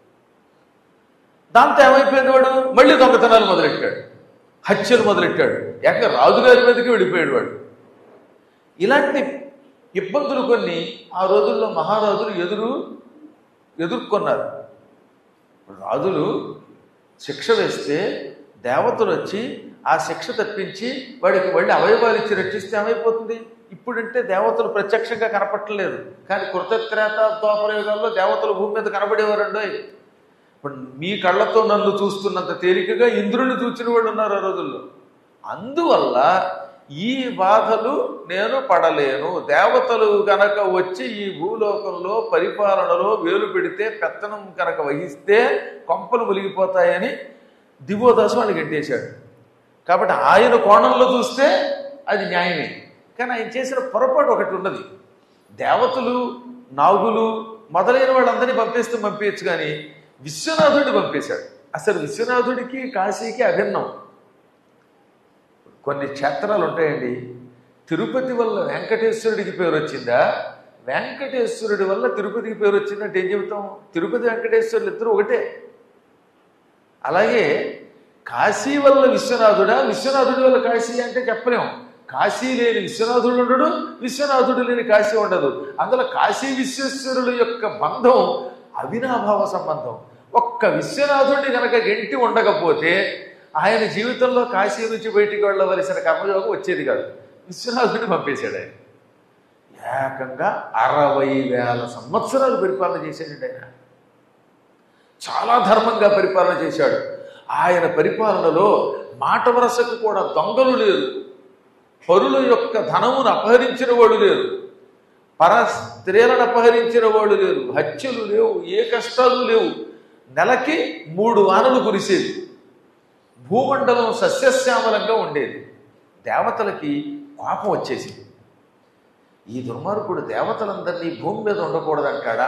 దాంతో ఏమైపోయింది వాడు మళ్ళీ దొంగతనాలు మొదలెట్టాడు హత్యలు మొదలెట్టాడు ఏకంగా రాజుగారి మీదకి వెళ్ళిపోయాడు వాడు ఇలాంటి ఇబ్బందులు కొన్ని ఆ రోజుల్లో మహారాజులు ఎదురు ఎదుర్కొన్నారు రాజులు శిక్ష వేస్తే దేవతలు వచ్చి ఆ శిక్ష తప్పించి వాడికి మళ్ళీ అవయవాలు ఇచ్చి రక్షిస్తే ఏమైపోతుంది ఇప్పుడంటే దేవతలు ప్రత్యక్షంగా కనపట్టలేదు కానీ కృతత్రేత ద్వాపరయుగాల్లో దేవతలు భూమి మీద కనబడేవారండి ఇప్పుడు మీ కళ్ళతో నన్ను చూస్తున్నంత తేలికగా ఇంద్రుని చూచిన వాళ్ళు ఉన్నారు ఆ రోజుల్లో అందువల్ల ఈ బాధలు నేను పడలేను దేవతలు గనక వచ్చి ఈ భూలోకంలో పరిపాలనలో వేలు పెడితే పెత్తనం కనుక వహిస్తే కొంపలు మునిగిపోతాయని దివోదాసు వాడిని గెట్టేశాడు కాబట్టి ఆయన కోణంలో చూస్తే అది న్యాయమే కానీ ఆయన చేసిన పొరపాటు ఒకటి ఉన్నది దేవతలు నాగులు మొదలైన వాళ్ళందరినీ పంపిస్తే పంపించచ్చు కానీ విశ్వనాథుడిని పంపేశాడు అసలు విశ్వనాథుడికి కాశీకి అభిన్నం కొన్ని క్షేత్రాలు ఉంటాయండి తిరుపతి వల్ల వెంకటేశ్వరుడికి పేరు వచ్చిందా వెంకటేశ్వరుడి వల్ల తిరుపతికి పేరు వచ్చిందంటే ఏం చెబుతాం తిరుపతి వెంకటేశ్వరులు ఇద్దరు ఒకటే అలాగే కాశీ వల్ల విశ్వనాథుడా విశ్వనాథుడి వల్ల కాశీ అంటే చెప్పలేం కాశీ లేని విశ్వనాథుడు ఉండడు విశ్వనాథుడు లేని కాశీ ఉండదు అందులో కాశీ విశ్వేశ్వరుల యొక్క బంధం అవినాభావ సంబంధం ఒక్క విశ్వనాథుడిని కనుక గెంటి ఉండకపోతే ఆయన జీవితంలో కాశీ నుంచి బయటికి వెళ్ళవలసిన కర్మయోగం వచ్చేది కాదు విశ్వనాథుడిని పంపేశాడు ఆయన ఏకంగా అరవై వేల సంవత్సరాలు పరిపాలన చేశాడండి ఆయన చాలా ధర్మంగా పరిపాలన చేశాడు ఆయన పరిపాలనలో మాట వరసకు కూడా దొంగలు లేరు పరుల యొక్క ధనమును అపహరించిన వాడు లేరు పర స్త్రీలను అపహరించిన వాడు లేరు హత్యలు లేవు ఏ కష్టాలు లేవు నెలకి మూడు వానలు కురిసేది భూమండలం సస్యశ్యామలంగా ఉండేది దేవతలకి కోపం వచ్చేసింది ఈ దుర్మార్గుడు దేవతలందరినీ భూమి మీద ఉండకూడదంటాడా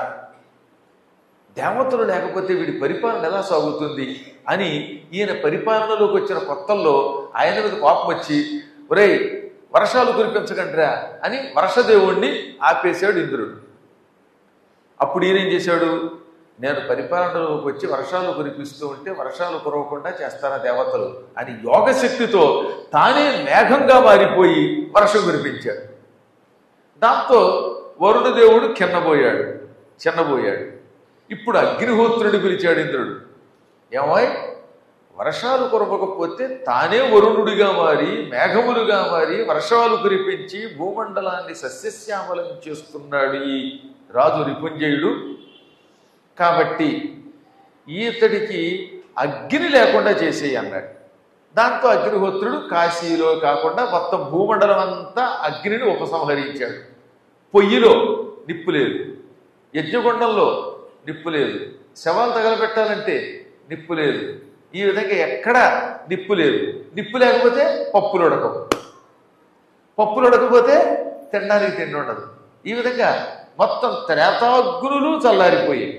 దేవతలు లేకపోతే వీడి పరిపాలన ఎలా సాగుతుంది అని ఈయన పరిపాలనలోకి వచ్చిన కొత్తల్లో ఆయన మీద కోపం వచ్చి ఒరేయ్ వర్షాలు కురిపించకండిరా అని వర్షదేవుణ్ణి ఆపేశాడు ఇంద్రుడు అప్పుడు ఈయన ఏం చేశాడు నేను పరిపాలనలోకి వచ్చి వర్షాలు కురిపిస్తూ ఉంటే వర్షాలు కురవకుండా చేస్తారా దేవతలు అని యోగశక్తితో తానే మేఘంగా మారిపోయి వర్షం కురిపించాడు దాంతో వరుణదేవుడు కిన్నబోయాడు చిన్నబోయాడు ఇప్పుడు అగ్నిహోత్రుడు పిలిచాడు ఇంద్రుడు ఏమాయ్ వర్షాలు కురవకపోతే తానే వరుణుడిగా మారి మేఘములుగా మారి వర్షాలు కురిపించి భూమండలాన్ని సస్యశ్యామలం చేస్తున్నాడు ఈ రాజు రిపుంజయుడు కాబట్టి ఈతడికి అగ్ని లేకుండా చేసేయి అన్నాడు దాంతో అగ్నిహోత్రుడు కాశీలో కాకుండా మొత్తం భూమండలం అంతా అగ్నిని ఉపసంహరించాడు పొయ్యిలో నిప్పు లేదు యజ్ఞగుండంలో నిప్పు లేదు శవాలు తగలబెట్టాలంటే నిప్పు లేదు ఈ విధంగా ఎక్కడ నిప్పు లేదు నిప్పు లేకపోతే పప్పులు ఉడకవు పప్పులు ఉడకపోతే తినడానికి తిండి ఉండదు ఈ విధంగా మొత్తం త్రేతాగ్నులు చల్లారిపోయాయి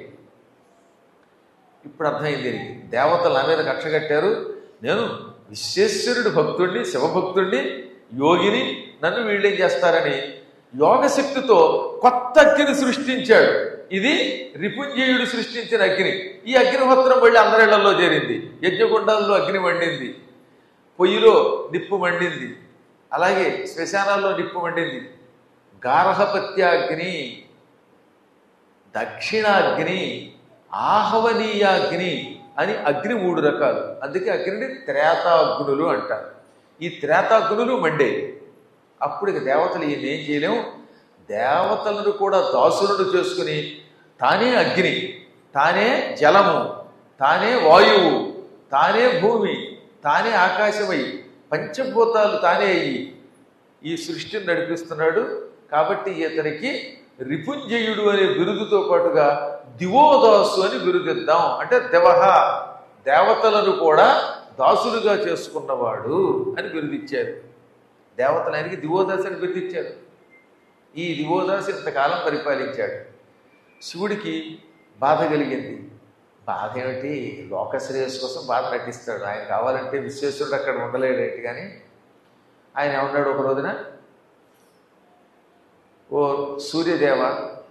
ఇప్పుడు అర్థమైంది దీనికి దేవతలు నా మీద కక్ష కట్టారు నేను విశ్వేశ్వరుడు భక్తుడిని శివభక్తుడిని యోగిని నన్ను వీళ్ళేం చేస్తారని యోగశక్తితో కొత్త అగ్ని సృష్టించాడు ఇది రిపుంజయుడు సృష్టించిన అగ్ని ఈ అగ్నిహోత్రం వెళ్ళి అందరిళ్లలో చేరింది యజ్ఞగుండాల్లో అగ్ని మండింది పొయ్యిలో నిప్పు మండింది అలాగే శ్మశానాల్లో నిప్పు మండింది గార్హపత్యాగ్ని దక్షిణాగ్ని ఆహవనీయాగ్ని అని అగ్ని మూడు రకాలు అందుకే అగ్నిని త్రేతాగ్నులు అంటారు ఈ త్రేతాగ్నులు మండే అప్పుడు ఇక దేవతలు ఈయన ఏం చేయలేము దేవతలను కూడా దాసులను చేసుకుని తానే అగ్ని తానే జలము తానే వాయువు తానే భూమి తానే ఆకాశమై పంచభూతాలు తానే అయ్యి ఈ సృష్టిని నడిపిస్తున్నాడు కాబట్టి ఇతనికి రిపుంజయుడు అనే బిరుదుతో పాటుగా దివోదాసు అని బిరుదిద్దాం అంటే దేవహ దేవతలను కూడా దాసులుగా చేసుకున్నవాడు అని బిరుదిచ్చారు దేవతలు ఆయనకి దివోదాసు అని బిరుదిచ్చారు ఈ దివోదాసు ఇంతకాలం పరిపాలించాడు శివుడికి బాధ కలిగింది బాధ ఏమిటి లోక శ్రేయస్సు కోసం బాధ నటిస్తాడు ఆయన కావాలంటే విశ్వేశ్వరుడు అక్కడ ఉండలేడేంటి కానీ ఆయన ఏమన్నాడు ఒక రోజున ఓ సూర్యదేవ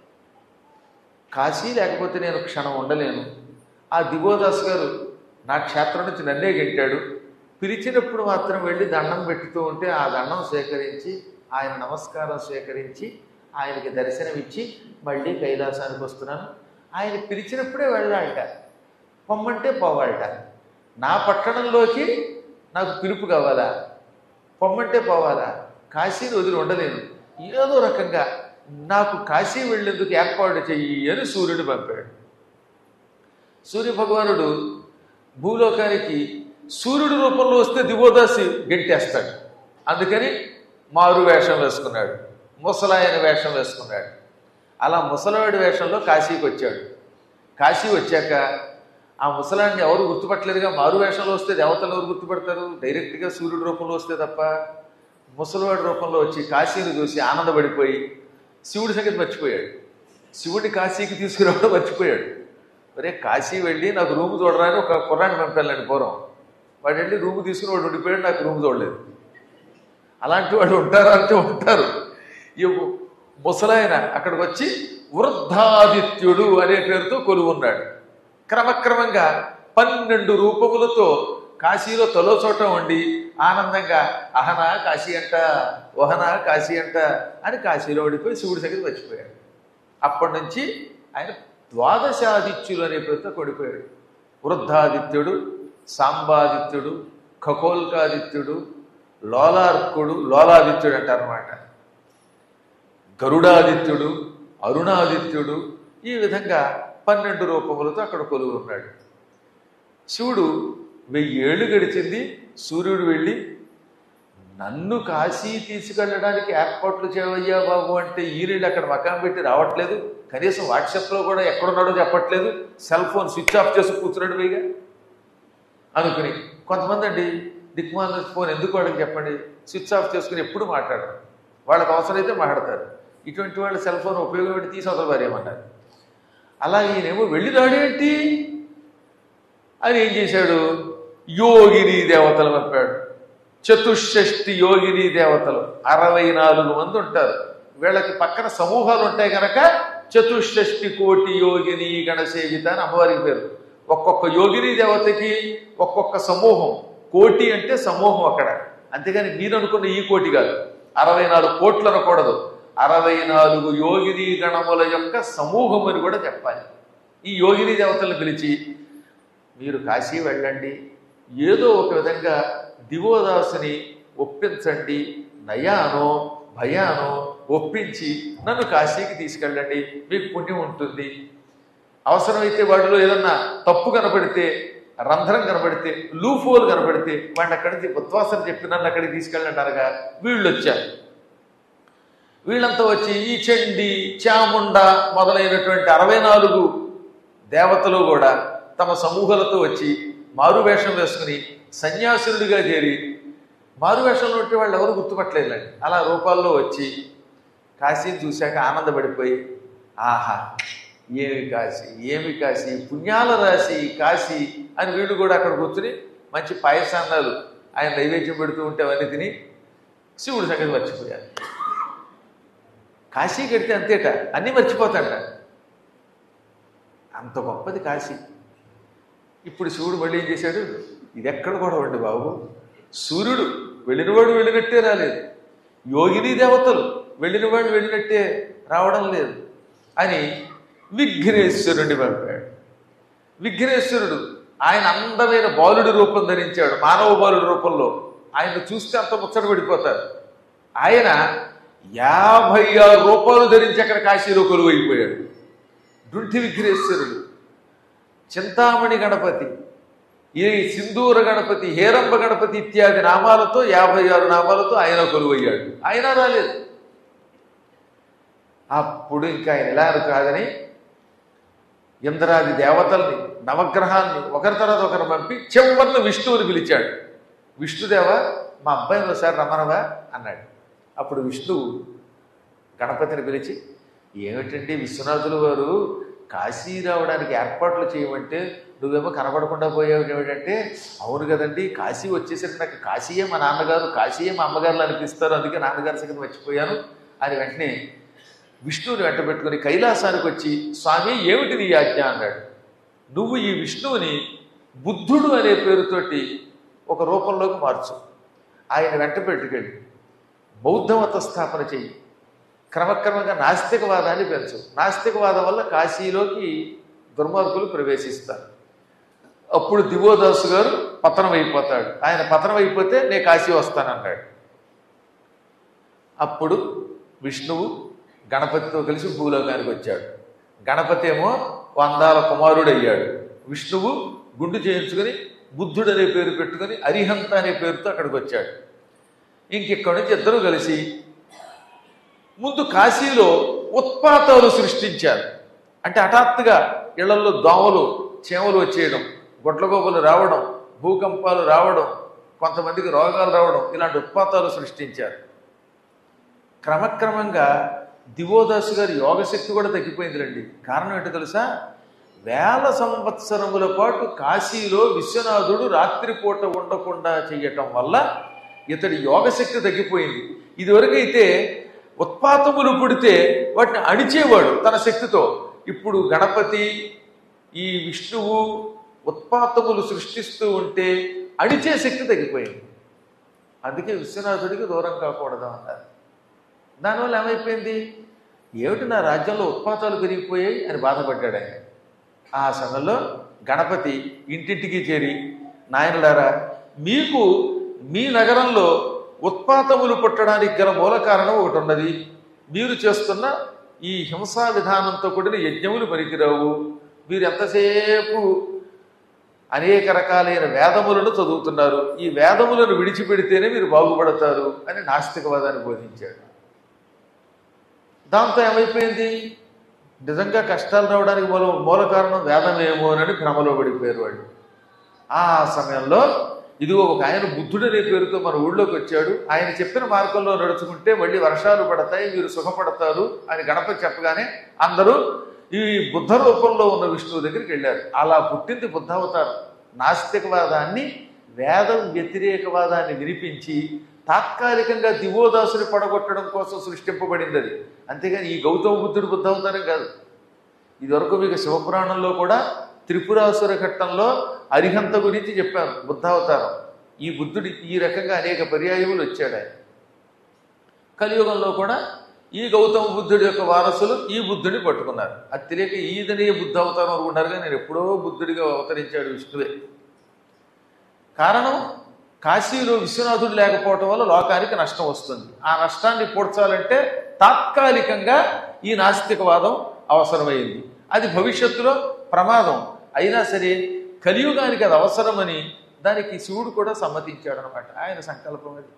కాశీ లేకపోతే నేను క్షణం ఉండలేను ఆ దివోదాస్ గారు నా క్షేత్రం నుంచి నన్నే గెంటాడు పిలిచినప్పుడు మాత్రం వెళ్ళి దండం పెట్టుతూ ఉంటే ఆ దండం స్వీకరించి ఆయన నమస్కారం స్వీకరించి ఆయనకి దర్శనమిచ్చి మళ్ళీ కైలాసానికి వస్తున్నాను ఆయన పిలిచినప్పుడే వెళ్ళాలట పొమ్మంటే పోవాలట నా పట్టణంలోకి నాకు పిలుపు కావాలా పొమ్మంటే పోవాలా కాశీని వదిలి ఉండలేను ఏదో రకంగా నాకు కాశీ వెళ్ళేందుకు ఏర్పాటు చెయ్యి అని సూర్యుడు పంపాడు సూర్య భగవానుడు భూలోకానికి సూర్యుడి రూపంలో వస్తే దివోదాసి గెంటేస్తాడు అందుకని మారు వేషం వేసుకున్నాడు ముసలాయన వేషం వేసుకున్నాడు అలా ముసలాడి వేషంలో కాశీకి వచ్చాడు కాశీ వచ్చాక ఆ ముసలాన్ని ఎవరు గుర్తుపట్టలేదుగా మారు వేషంలో వస్తే దేవతలు ఎవరు గుర్తుపడతారు డైరెక్ట్గా సూర్యుడి రూపంలో వస్తే తప్ప ముసలివాడి రూపంలో వచ్చి కాశీని చూసి ఆనందపడిపోయి శివుడి సంగతి మర్చిపోయాడు శివుడిని కాశీకి తీసుకురావడం మర్చిపోయాడు ఒరే కాశీ వెళ్ళి నాకు రూమ్ చూడరా అని ఒక కుర్రాన్ని పంపాలండి పూర్వం వాడు వెళ్ళి రూమ్ తీసుకుని వాడు ఉండిపోయాడు నాకు రూమ్ చూడలేదు అలాంటి వాళ్ళు ఉంటారు అంటే ఉంటారు ఈ ముసలాయన అక్కడికి వచ్చి వృద్ధాదిత్యుడు అనే పేరుతో కొలువున్నాడు క్రమక్రమంగా పన్నెండు రూపములతో కాశీలో తలో చోట ఉండి ఆనందంగా అహన కాశీ అంట వహన కాశీ అంట అని కాశీలో ఓడిపోయి శివుడి దగ్గర వచ్చిపోయాడు అప్పటి నుంచి ఆయన ద్వాదశాదిత్యులు అనే పేరుతో కొడిపోయాడు వృద్ధాదిత్యుడు సాంబాదిత్యుడు ఖగోల్కాదిత్యుడు లోలార్కుడు లోలాదిత్యుడు అంటారన్నమాట గరుడాదిత్యుడు అరుణాదిత్యుడు ఈ విధంగా పన్నెండు రూపములతో అక్కడ కొలువు ఉన్నాడు శివుడు వెయ్యి ఏళ్ళు గడిచింది సూర్యుడు వెళ్ళి నన్ను కాశీ తీసుకెళ్ళడానికి ఏర్పాట్లు చేయవయ్యా బాబు అంటే ఈరేళ్ళు అక్కడ మకాం పెట్టి రావట్లేదు కనీసం వాట్సాప్లో కూడా ఎక్కడున్నాడో చెప్పట్లేదు సెల్ ఫోన్ స్విచ్ ఆఫ్ చేసి కూర్చున్నాడు పైగా అనుకుని కొంతమంది అండి దిక్మాల ఫోన్ ఎందుకు వాళ్ళకి చెప్పండి స్విచ్ ఆఫ్ చేసుకుని ఎప్పుడు మాట్లాడరు వాళ్ళకి అవసరమైతే మాట్లాడతారు ఇటువంటి వాళ్ళు సెల్ ఫోన్ ఉపయోగం పెట్టి తీసి అవతల వారేమన్నారు అలా ఈయనేమో వెళ్ళి రాడేంటి అని ఏం చేశాడు యోగిని దేవతలు పంపాడు చతుషష్టి యోగిని దేవతలు అరవై నాలుగు మంది ఉంటారు వీళ్ళకి పక్కన సమూహాలు ఉంటాయి కనుక చతుషష్టి కోటి యోగిని గణసేవిత అని అమ్మవారికి పేరు ఒక్కొక్క యోగిని దేవతకి ఒక్కొక్క సమూహం కోటి అంటే సమూహం అక్కడ అంతేగాని మీరు అనుకున్న ఈ కోటి కాదు అరవై నాలుగు కోట్లు అనకూడదు అరవై నాలుగు యోగిని గణముల యొక్క సమూహం అని కూడా చెప్పాలి ఈ యోగిని దేవతలను పిలిచి మీరు కాశీ వెళ్ళండి ఏదో ఒక విధంగా దివోదాసుని ఒప్పించండి నయానో భయానో ఒప్పించి నన్ను కాశీకి తీసుకెళ్ళండి మీకు పుణ్యం ఉంటుంది అవసరమైతే వాడిలో ఏదన్నా తప్పు కనబడితే రంధ్రం కనబడితే లూఫోలు కనబడితే వాడిని అక్కడి నుంచి ఉద్వాసన చెప్పి నన్ను అక్కడికి తీసుకెళ్ళంటారుగా వీళ్ళు వచ్చారు వీళ్ళంతా వచ్చి ఈ చండి చాముండ మొదలైనటువంటి అరవై నాలుగు దేవతలు కూడా తమ సమూహాలతో వచ్చి మారువేషం వేసుకుని సన్యాసులుడిగా చేరి మారువేషంలో ఉంటే వాళ్ళు ఎవరు గుర్తుపట్టలేదండి అలా రూపాల్లో వచ్చి కాశీని చూశాక ఆనందపడిపోయి ఆహా ఏమి కాశీ ఏమి కాశీ పుణ్యాల రాశి కాశీ అని వీళ్ళు కూడా అక్కడ కూర్చుని మంచి పాయసాన్నాలు ఆయన నైవేద్యం పెడుతూ ఉంటే అవన్నీ తిని శివుడి సంగతి మర్చిపోయారు కాశీ కడితే అంతేట అన్నీ మర్చిపోతాడ అంత గొప్పది కాశీ ఇప్పుడు శివుడు మళ్ళీ ఏం చేశాడు ఇది ఎక్కడ కూడా ఉండి బాబు సూర్యుడు వెళ్ళినవాడు వెళ్ళినట్టే రాలేదు యోగిని దేవతలు వెళ్ళినవాడు వెళ్ళినట్టే రావడం లేదు అని విఘ్నేశ్వరుడిని పంపాడు విఘ్నేశ్వరుడు ఆయన అందమైన బాలుడి రూపం ధరించాడు మానవ బాలుడి రూపంలో ఆయన చూస్తే అంత ముచ్చట పడిపోతారు ఆయన యాభై ఆరు రూపాయలు ధరించి అక్కడ కాశీలో కొలువైపోయాడు డుంఠి విఘ్నేశ్వరుడు చింతామణి గణపతి ఈ సింధూర గణపతి హేరంబ గణపతి ఇత్యాది నామాలతో యాభై ఆరు నామాలతో ఆయన కొలువయ్యాడు ఆయన రాలేదు అప్పుడు ఇంకా ఆయన ఎలా కాదని ఇంద్రాది దేవతల్ని నవగ్రహాల్ని ఒకరి తర్వాత ఒకరు పంపి చివరిని విష్ణువుని పిలిచాడు విష్ణుదేవ మా అబ్బాయిని ఒకసారి రమ్మనవా అన్నాడు అప్పుడు విష్ణువు గణపతిని పిలిచి ఏమిటండి విశ్వనాథులు వారు కాశీ రావడానికి ఏర్పాట్లు చేయమంటే నువ్వేమో కనబడకుండా పోయావు ఏమిటంటే అవును కదండి కాశీ వచ్చేసరికి నాకు కాశీయే మా నాన్నగారు కాశీయే మా అమ్మగారులు అనిపిస్తారు అందుకే నాన్నగారి సంగతి మర్చిపోయాను అని వెంటనే విష్ణువుని వెంట పెట్టుకుని కైలాసానికి వచ్చి స్వామి ఏమిటి నీ ఆజ్ఞ అన్నాడు నువ్వు ఈ విష్ణువుని బుద్ధుడు అనే పేరుతోటి ఒక రూపంలోకి మార్చు ఆయన వెంట పెట్టుకెళ్ళి బౌద్ధమత స్థాపన చెయ్యి క్రమక్రమంగా నాస్తికవాదాన్ని పెంచు నాస్తికవాదం వల్ల కాశీలోకి దుర్మార్గులు ప్రవేశిస్తారు అప్పుడు దివోదాసు గారు పతనం అయిపోతాడు ఆయన పతనం అయిపోతే నేను కాశీ వస్తానన్నాడు అప్పుడు విష్ణువు గణపతితో కలిసి భూలోకానికి వచ్చాడు గణపతి ఏమో వందాల కుమారుడు అయ్యాడు విష్ణువు గుండు చేయించుకొని బుద్ధుడు అనే పేరు పెట్టుకొని అరిహంత అనే పేరుతో అక్కడికి వచ్చాడు ఇంకెక్కడి నుంచి ఇద్దరు కలిసి ముందు కాశీలో ఉత్పాతాలు సృష్టించారు అంటే హఠాత్తుగా ఇళ్లలో దోమలు చేమలు వచ్చేయడం గొడ్లగోబలు రావడం భూకంపాలు రావడం కొంతమందికి రోగాలు రావడం ఇలాంటి ఉత్పాతాలు సృష్టించారు క్రమక్రమంగా దివోదాసు గారి యోగశక్తి కూడా తగ్గిపోయింది రండి కారణం ఏంటో తెలుసా వేల సంవత్సరముల పాటు కాశీలో విశ్వనాథుడు రాత్రిపూట ఉండకుండా చేయటం వల్ల ఇతడి యోగశక్తి తగ్గిపోయింది ఇదివరకైతే ఉత్పాతములు పుడితే వాటిని అణిచేవాడు తన శక్తితో ఇప్పుడు గణపతి ఈ విష్ణువు ఉత్పాతములు సృష్టిస్తూ ఉంటే అణిచే శక్తి తగ్గిపోయింది అందుకే విశ్వనాథుడికి దూరం కాకూడదు అన్నారు దానివల్ల ఏమైపోయింది ఏమిటి నా రాజ్యంలో ఉత్పాతాలు పెరిగిపోయాయి అని బాధపడ్డాడు ఆయన ఆ సమయంలో గణపతి ఇంటింటికి చేరి నాయనలారా మీకు మీ నగరంలో ఉత్పాతములు పుట్టడానికి గల మూల కారణం ఒకటి ఉన్నది మీరు చేస్తున్న ఈ హింసా విధానంతో కూడిన యజ్ఞములు పనికిరావు మీరు ఎంతసేపు అనేక రకాలైన వేదములను చదువుతున్నారు ఈ వేదములను విడిచిపెడితేనే మీరు బాగుపడతారు అని నాస్తికవాదాన్ని బోధించాడు దాంతో ఏమైపోయింది నిజంగా కష్టాలు రావడానికి మూల మూల కారణం వేదమేమో అని భ్రమలో పడిపోయారు వాళ్ళు ఆ సమయంలో ఇదిగో ఒక ఆయన బుద్ధుడనే పేరుతో మన ఊళ్ళోకి వచ్చాడు ఆయన చెప్పిన మార్గంలో నడుచుకుంటే మళ్ళీ వర్షాలు పడతాయి మీరు సుఖపడతారు అని గణపతి చెప్పగానే అందరూ ఈ బుద్ధ రూపంలో ఉన్న విష్ణువు దగ్గరికి వెళ్ళారు అలా పుట్టింది బుద్ధావతారం నాస్తికవాదాన్ని వేదం వ్యతిరేకవాదాన్ని వినిపించి తాత్కాలికంగా దివోదాసుని పడగొట్టడం కోసం సృష్టింపబడింది అది అంతేగాని ఈ గౌతమ బుద్ధుడు బుద్ధావతారం కాదు ఇదివరకు మీకు శివపురాణంలో కూడా త్రిపురాసుర ఘట్టంలో అరిహంత గురించి చెప్పాను బుద్ధావతారం ఈ బుద్ధుడి ఈ రకంగా అనేక పర్యాయములు వచ్చాడు ఆయన కలియుగంలో కూడా ఈ గౌతమ బుద్ధుడి యొక్క వారసులు ఈ బుద్ధుడిని పట్టుకున్నారు అది తెలియక ఈదనే బుద్ధ అవతారం అనుకుంటారు కానీ నేను ఎప్పుడో బుద్ధుడిగా అవతరించాడు విష్ణువే కారణం కాశీలో విశ్వనాథుడు లేకపోవటం వల్ల లోకానికి నష్టం వస్తుంది ఆ నష్టాన్ని పూడ్చాలంటే తాత్కాలికంగా ఈ నాస్తికవాదం అవసరమైంది అది భవిష్యత్తులో ప్రమాదం అయినా సరే కలియుగానికి అది అవసరమని దానికి శివుడు కూడా సమ్మతించాడు అనమాట ఆయన సంకల్పం అది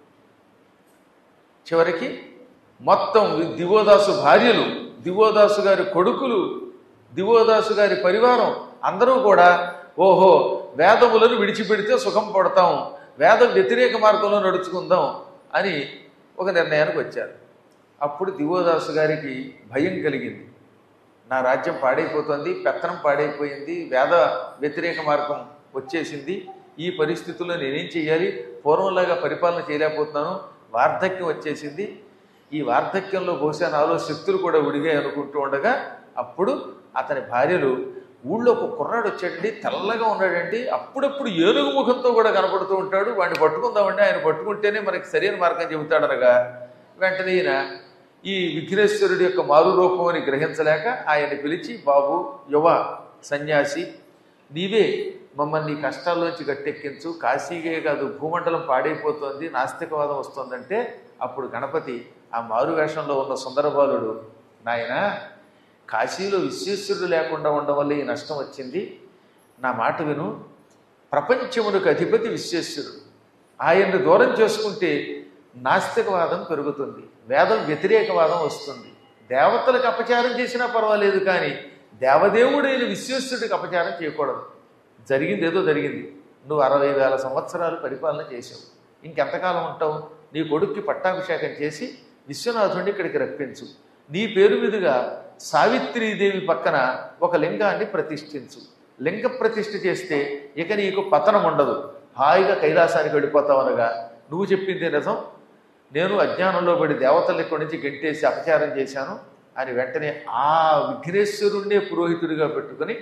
చివరికి మొత్తం దివోదాసు భార్యలు దివోదాసు గారి కొడుకులు దివోదాసు గారి పరివారం అందరూ కూడా ఓహో వేదములను విడిచిపెడితే సుఖం పడతాం వేద వ్యతిరేక మార్గంలో నడుచుకుందాం అని ఒక నిర్ణయానికి వచ్చారు అప్పుడు దివోదాసు గారికి భయం కలిగింది నా రాజ్యం పాడైపోతుంది పెత్తనం పాడైపోయింది వేద వ్యతిరేక మార్గం వచ్చేసింది ఈ పరిస్థితుల్లో నేనేం చేయాలి పూర్వంలాగా పరిపాలన చేయలేకపోతున్నాను వార్ధక్యం వచ్చేసింది ఈ వార్ధక్యంలో బహుశా నాలో శక్తులు కూడా ఉడిగాయి అనుకుంటూ ఉండగా అప్పుడు అతని భార్యలు ఊళ్ళో ఒక కుర్రాడు వచ్చాడండి తెల్లగా ఉన్నాడండి అప్పుడప్పుడు ఏనుగు ముఖంతో కూడా కనపడుతూ ఉంటాడు వాడిని పట్టుకుందామండి ఆయన పట్టుకుంటేనే మనకి సరైన మార్గం చెబుతాడనగా వెంటనే ఈయన ఈ విఘ్నేశ్వరుడి యొక్క మారు రూపం అని గ్రహించలేక ఆయన్ని పిలిచి బాబు యువ సన్యాసి నీవే మమ్మల్ని ఈ కష్టాల్లోంచి గట్టెక్కించు కాశీగే కాదు భూమండలం పాడైపోతుంది నాస్తికవాదం వస్తుందంటే అప్పుడు గణపతి ఆ మారు వేషంలో ఉన్న సుందరబాలుడు నాయన కాశీలో విశ్వేశ్వరుడు లేకుండా ఉండడం వల్ల ఈ నష్టం వచ్చింది నా మాట విను ప్రపంచమునకు అధిపతి విశ్వేశ్వరుడు ఆయన్ని దూరం చేసుకుంటే నాస్తికవాదం పెరుగుతుంది వేదం వ్యతిరేకవాదం వస్తుంది దేవతలకు అపచారం చేసినా పర్వాలేదు కానీ దేవదేవుడైన విశ్వేశ్వరుడికి అపచారం చేయకూడదు జరిగింది ఏదో జరిగింది నువ్వు అరవై వేల సంవత్సరాలు పరిపాలన చేసావు ఇంకెంతకాలం ఉంటావు నీ కొడుక్కి పట్టాభిషేకం చేసి విశ్వనాథుడిని ఇక్కడికి రప్పించు నీ పేరు మీదుగా సావిత్రీదేవి పక్కన ఒక లింగాన్ని ప్రతిష్ఠించు లింగ ప్రతిష్ఠ చేస్తే ఇక నీకు పతనం ఉండదు హాయిగా కైలాసానికి వెళ్ళిపోతావు అనగా నువ్వు చెప్పిందే నిజం నేను అజ్ఞానంలో పడి దేవతల ఇక్కడి నుంచి గెంటేసి అపచారం చేశాను అని వెంటనే ఆ విఘ్నేశ్వరుణ్ణే పురోహితుడిగా పెట్టుకొని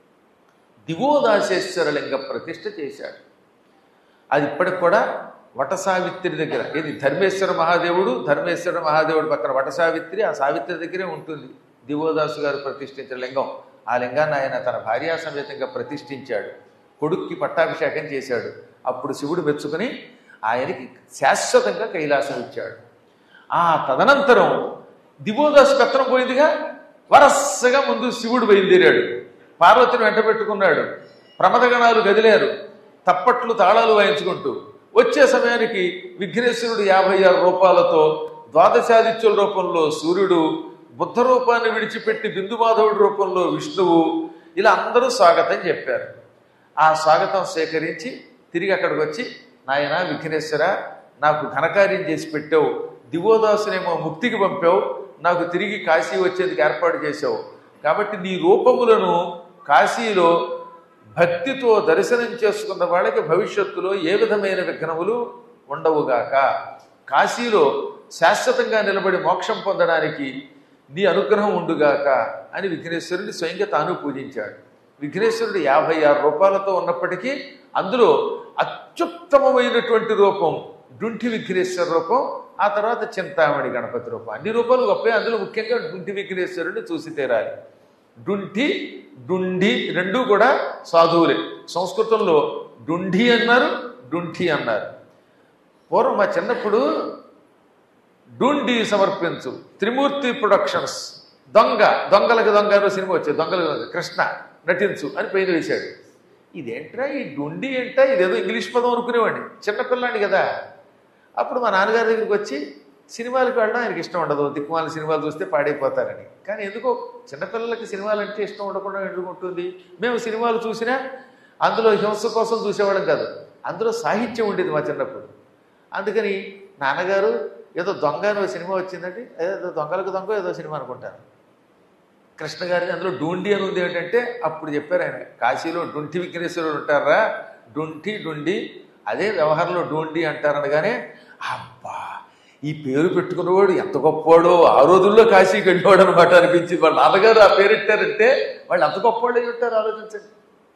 దివోదాసేశ్వర లింగ ప్రతిష్ఠ చేశాడు అది ఇప్పటికి కూడా వట సావిత్రి దగ్గర ఇది ధర్మేశ్వర మహాదేవుడు ధర్మేశ్వర మహాదేవుడు పక్కన వట సావిత్రి ఆ సావిత్రి దగ్గరే ఉంటుంది దివోదాసు గారు ప్రతిష్ఠించిన లింగం ఆ లింగాన్ని ఆయన తన భార్యా సమేతంగా ప్రతిష్ఠించాడు కొడుక్కి పట్టాభిషేకం చేశాడు అప్పుడు శివుడు మెచ్చుకుని ఆయనకి శాశ్వతంగా కైలాసం ఇచ్చాడు ఆ తదనంతరం దివోదాసు పెత్తనం పోయిందిగా వరసగా ముందు శివుడు బయలుదేరాడు పార్వతిని వెంట పెట్టుకున్నాడు ప్రమదగణాలు గదిలేరు తప్పట్లు తాళాలు వాయించుకుంటూ వచ్చే సమయానికి విఘ్నేశ్వరుడు యాభై ఆరు రూపాలతో ద్వాదశాదిత్యుల రూపంలో సూర్యుడు బుద్ధ రూపాన్ని విడిచిపెట్టి బిందుమాధవుడి రూపంలో విష్ణువు ఇలా అందరూ స్వాగతం చెప్పారు ఆ స్వాగతం సేకరించి తిరిగి అక్కడికి వచ్చి నాయన విఘ్నేశ్వర నాకు ఘనకార్యం చేసి పెట్టావు దివోదాసునేమో ముక్తికి పంపావు నాకు తిరిగి కాశీ వచ్చేందుకు ఏర్పాటు చేశావు కాబట్టి నీ రూపములను కాశీలో భక్తితో దర్శనం చేసుకున్న వాళ్ళకి భవిష్యత్తులో ఏ విధమైన విఘ్నములు ఉండవుగాక కాశీలో శాశ్వతంగా నిలబడి మోక్షం పొందడానికి నీ అనుగ్రహం ఉండుగాక అని విఘ్నేశ్వరుడిని స్వయంగా తాను పూజించాడు విఘ్నేశ్వరుడు యాభై ఆరు రూపాయలతో ఉన్నప్పటికీ అందులో అత్యుత్తమమైనటువంటి రూపం డుంఠి విఘ్నేశ్వర రూపం ఆ తర్వాత చింతామణి గణపతి రూపం అన్ని రూపాలు గొప్పే అందులో ముఖ్యంగా డుంఠి విఘ్నేశ్వరుడిని చూసి తీరాలి డుంఠి డుండి రెండూ కూడా సాధువులే సంస్కృతంలో డుండి అన్నారు డుంఠి అన్నారు పూర్వం మా చిన్నప్పుడు డూండి సమర్పించు త్రిమూర్తి ప్రొడక్షన్స్ దొంగ దొంగలకు దొంగ అనే సినిమా వచ్చేది దొంగలకు దొంగ కృష్ణ నటించు అని పేరు వేశాడు ఇదేంట్రా ఈ డుండి ఏంటా ఇదేదో ఇంగ్లీష్ పదం అనుకునేవాడిని చిన్నపిల్లాడిని కదా అప్పుడు మా నాన్నగారి దగ్గరికి వచ్చి సినిమాలకు వెళ్ళడం ఆయనకి ఇష్టం ఉండదు దిక్కుమాల సినిమాలు చూస్తే పాడైపోతారని కానీ ఎందుకో చిన్నపిల్లలకి సినిమాలు అంటే ఇష్టం ఉండకుండా ఎందుకు ఉంటుంది మేము సినిమాలు చూసినా అందులో హింస కోసం చూసేవాళ్ళం కాదు అందులో సాహిత్యం ఉండేది మా చిన్నప్పుడు అందుకని నాన్నగారు ఏదో దొంగ అని ఒక సినిమా వచ్చిందండి ఏదో దొంగలకు దొంగ ఏదో సినిమా అనుకుంటాను కృష్ణ గారి అందులో డూండి అని ఉంది ఏంటంటే అప్పుడు చెప్పారు ఆయన కాశీలో డుంటి విఘ్నేశ్వరుడు ఉంటారా డుంటి డుండి అదే వ్యవహారంలో డూండి అంటారనగానే అబ్బా ఈ పేరు పెట్టుకున్నవాడు ఎంత గొప్పవాడో ఆ రోజుల్లో కాశీకి వెళ్ళేవాడు అనమాట అనిపించింది వాళ్ళ నాన్నగారు ఆ పేరు పెట్టారంటే వాళ్ళు ఎంత గొప్పవాళ్ళు అయి ఉంటారు ఆలోచించండి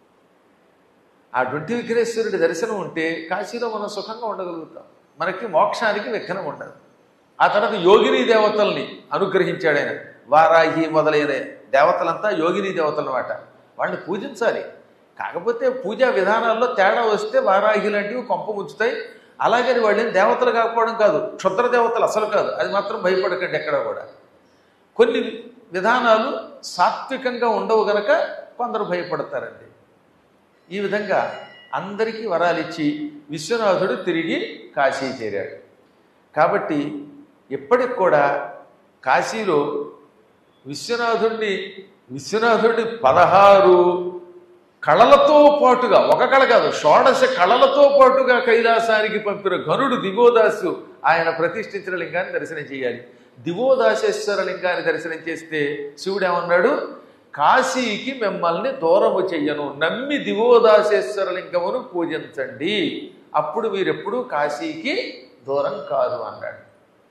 ఆ డుంటి విఘ్నేశ్వరుడి దర్శనం ఉంటే కాశీలో మనం సుఖంగా ఉండగలుగుతాం మనకి మోక్షానికి విఘ్నం ఉండదు ఆ తర్వాత యోగిని దేవతల్ని అనుగ్రహించాడు ఆయన వారాహి మొదలైన దేవతలంతా యోగిని దేవతలు అన్నమాట వాళ్ళని పూజించాలి కాకపోతే పూజా విధానాల్లో తేడా వస్తే వారాహి లాంటివి కొంప ముంచుతాయి అలాగని వాళ్ళని దేవతలు కాకపోవడం కాదు క్షుద్ర దేవతలు అసలు కాదు అది మాత్రం భయపడకండి ఎక్కడ కూడా కొన్ని విధానాలు సాత్వికంగా ఉండవు గనక కొందరు భయపడతారండి ఈ విధంగా అందరికీ వరాలిచ్చి విశ్వనాథుడు తిరిగి కాశీ చేరాడు కాబట్టి ఇప్పటికి కూడా కాశీలో విశ్వనాథుడిని విశ్వనాథుడిని పదహారు కళలతో పాటుగా ఒక కళ కాదు షోడశ కళలతో పాటుగా కైలాసానికి పంపిన ఘనుడు దివోదాసు ఆయన ప్రతిష్ఠించిన లింగాన్ని దర్శనం చేయాలి దివోదాసేశ్వర లింగాన్ని దర్శనం చేస్తే శివుడు ఏమన్నాడు కాశీకి మిమ్మల్ని దూరము చెయ్యను నమ్మి దివోదాసేశ్వర లింగమును పూజించండి అప్పుడు మీరెప్పుడు కాశీకి దూరం కాదు అన్నాడు